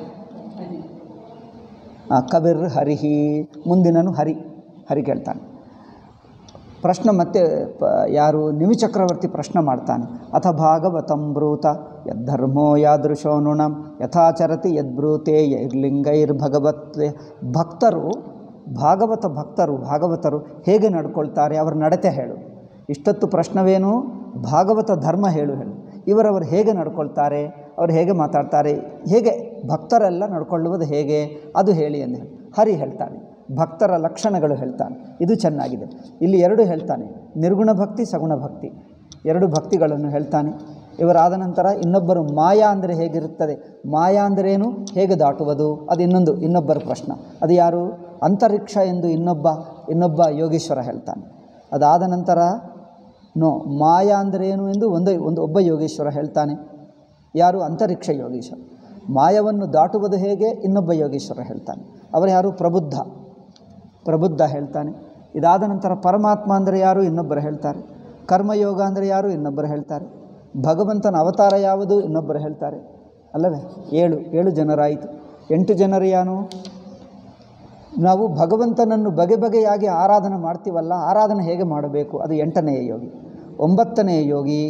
Speaker 1: ಆ, ಕಬಿರ್ ಹರಿಹಿ ಮುಂದಿನನು ಹರಿ ಹರಿ ಕೇಳ್ತಾನೆ ಪ್ರಶ್ನೆ ಮತ್ತೆ ಪ ಯಾರು ನಿಮಿ ಚಕ್ರವರ್ತಿ ಪ್ರಶ್ನೆ ಮಾಡ್ತಾನೆ ಅಥ ಭಾಗವತಂ ಬ್ರೂತ ಯದ್ಧರ್ಮೋ ಯಾದೃಶೋ ನೃಣಂ ಯಥಾಚರತಿ ಯದ್ಬ್ರೂತೆ ಯೈರ್ಲಿಂಗೈರ್ಭಗವತ್ ಭಕ್ತರು ಭಾಗವತ ಭಕ್ತರು ಭಾಗವತರು ಹೇಗೆ ನಡ್ಕೊಳ್ತಾರೆ ಅವರ ನಡತೆ ಹೇಳು ಇಷ್ಟೊತ್ತು ಪ್ರಶ್ನವೇನು ಭಾಗವತ ಧರ್ಮ ಹೇಳು ಹೇಳು ಇವರವರು ಹೇಗೆ ನಡ್ಕೊಳ್ತಾರೆ ಅವರು ಹೇಗೆ ಮಾತಾಡ್ತಾರೆ ಹೇಗೆ ಭಕ್ತರೆಲ್ಲ ನಡ್ಕೊಳ್ಳುವುದು ಹೇಗೆ ಅದು ಹೇಳಿ ಎಂದು ಹೇಳಿ ಹರಿ ಹೇಳ್ತಾನೆ ಭಕ್ತರ ಲಕ್ಷಣಗಳು ಹೇಳ್ತಾನೆ ಇದು ಚೆನ್ನಾಗಿದೆ ಇಲ್ಲಿ ಎರಡು ಹೇಳ್ತಾನೆ ನಿರ್ಗುಣ ಭಕ್ತಿ ಸಗುಣ ಭಕ್ತಿ ಎರಡು ಭಕ್ತಿಗಳನ್ನು ಹೇಳ್ತಾನೆ ಇವರಾದ ನಂತರ ಇನ್ನೊಬ್ಬರು ಮಾಯಾ ಅಂದರೆ ಹೇಗಿರುತ್ತದೆ ಮಾಯಾ ಅಂದರೇನು ಹೇಗೆ ದಾಟುವುದು ಅದು ಇನ್ನೊಂದು ಇನ್ನೊಬ್ಬರ ಪ್ರಶ್ನೆ ಅದು ಯಾರು ಅಂತರಿಕ್ಷ ಎಂದು ಇನ್ನೊಬ್ಬ ಇನ್ನೊಬ್ಬ ಯೋಗೀಶ್ವರ ಹೇಳ್ತಾನೆ ಅದಾದ ನಂತರ ನೋ ಮಾಯಾ ಅಂದರೇನು ಎಂದು ಒಂದು ಒಂದು ಒಬ್ಬ ಯೋಗೀಶ್ವರ ಹೇಳ್ತಾನೆ ಯಾರು ಅಂತರಿಕ್ಷ ಯೋಗೀಶ್ವರ ಮಾಯವನ್ನು ದಾಟುವುದು ಹೇಗೆ ಇನ್ನೊಬ್ಬ ಯೋಗೀಶ್ವರ ಹೇಳ್ತಾನೆ ಅವರು ಯಾರು ಪ್ರಬುದ್ಧ ಪ್ರಬುದ್ಧ ಹೇಳ್ತಾನೆ ಇದಾದ ನಂತರ ಪರಮಾತ್ಮ ಅಂದರೆ ಯಾರು ಇನ್ನೊಬ್ಬರು ಹೇಳ್ತಾರೆ ಕರ್ಮಯೋಗ ಅಂದರೆ ಯಾರು ಇನ್ನೊಬ್ಬರು ಹೇಳ್ತಾರೆ ಭಗವಂತನ ಅವತಾರ ಯಾವುದು ಇನ್ನೊಬ್ಬರು ಹೇಳ್ತಾರೆ ಅಲ್ಲವೇ ಏಳು ಏಳು ಜನರಾಯಿತು ಎಂಟು ಜನರು ಯಾನು ನಾವು ಭಗವಂತನನ್ನು ಬಗೆ ಬಗೆಯಾಗಿ ಆರಾಧನೆ ಮಾಡ್ತೀವಲ್ಲ ಆರಾಧನೆ ಹೇಗೆ ಮಾಡಬೇಕು ಅದು ಎಂಟನೆಯ ಯೋಗಿ ಒಂಬತ್ತನೆಯ ಯೋಗಿ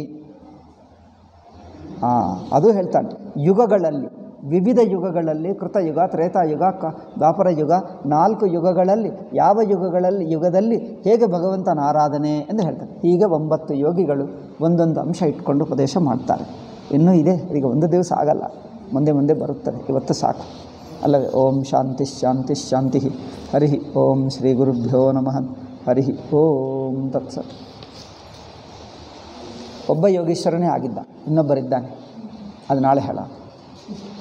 Speaker 1: ಹಾಂ ಅದು ಹೇಳ್ತಾನೆ ಯುಗಗಳಲ್ಲಿ ವಿವಿಧ ಯುಗಗಳಲ್ಲಿ ಕೃತಯುಗ ತ್ರೇತಾಯುಗ ಕ ದ್ವಾಪರ ಯುಗ ನಾಲ್ಕು ಯುಗಗಳಲ್ಲಿ ಯಾವ ಯುಗಗಳಲ್ಲಿ ಯುಗದಲ್ಲಿ ಹೇಗೆ ಭಗವಂತನ ಆರಾಧನೆ ಎಂದು ಹೇಳ್ತಾರೆ ಹೀಗೆ ಒಂಬತ್ತು ಯೋಗಿಗಳು ಒಂದೊಂದು ಅಂಶ ಇಟ್ಕೊಂಡು ಉಪದೇಶ ಮಾಡ್ತಾರೆ ಇನ್ನೂ ಇದೆ ಈಗ ಒಂದು ದಿವಸ ಆಗಲ್ಲ ಮುಂದೆ ಮುಂದೆ ಬರುತ್ತದೆ ಇವತ್ತು ಸಾಕು ಅಲ್ಲವೇ ಓಂ ಶಾಂತಿ ಶಾಂತಿ ಶಾಂತಿ ಹರಿ ಓಂ ಶ್ರೀ ಗುರುಭ್ಯೋ ನಮಃ ಹರಿ ಓಂ ತತ್ಸತ್ ಒಬ್ಬ ಯೋಗೀಶ್ವರನೇ ಆಗಿದ್ದ ಇನ್ನೊಬ್ಬರಿದ್ದಾನೆ ಅದು ನಾಳೆ ಹೇಳ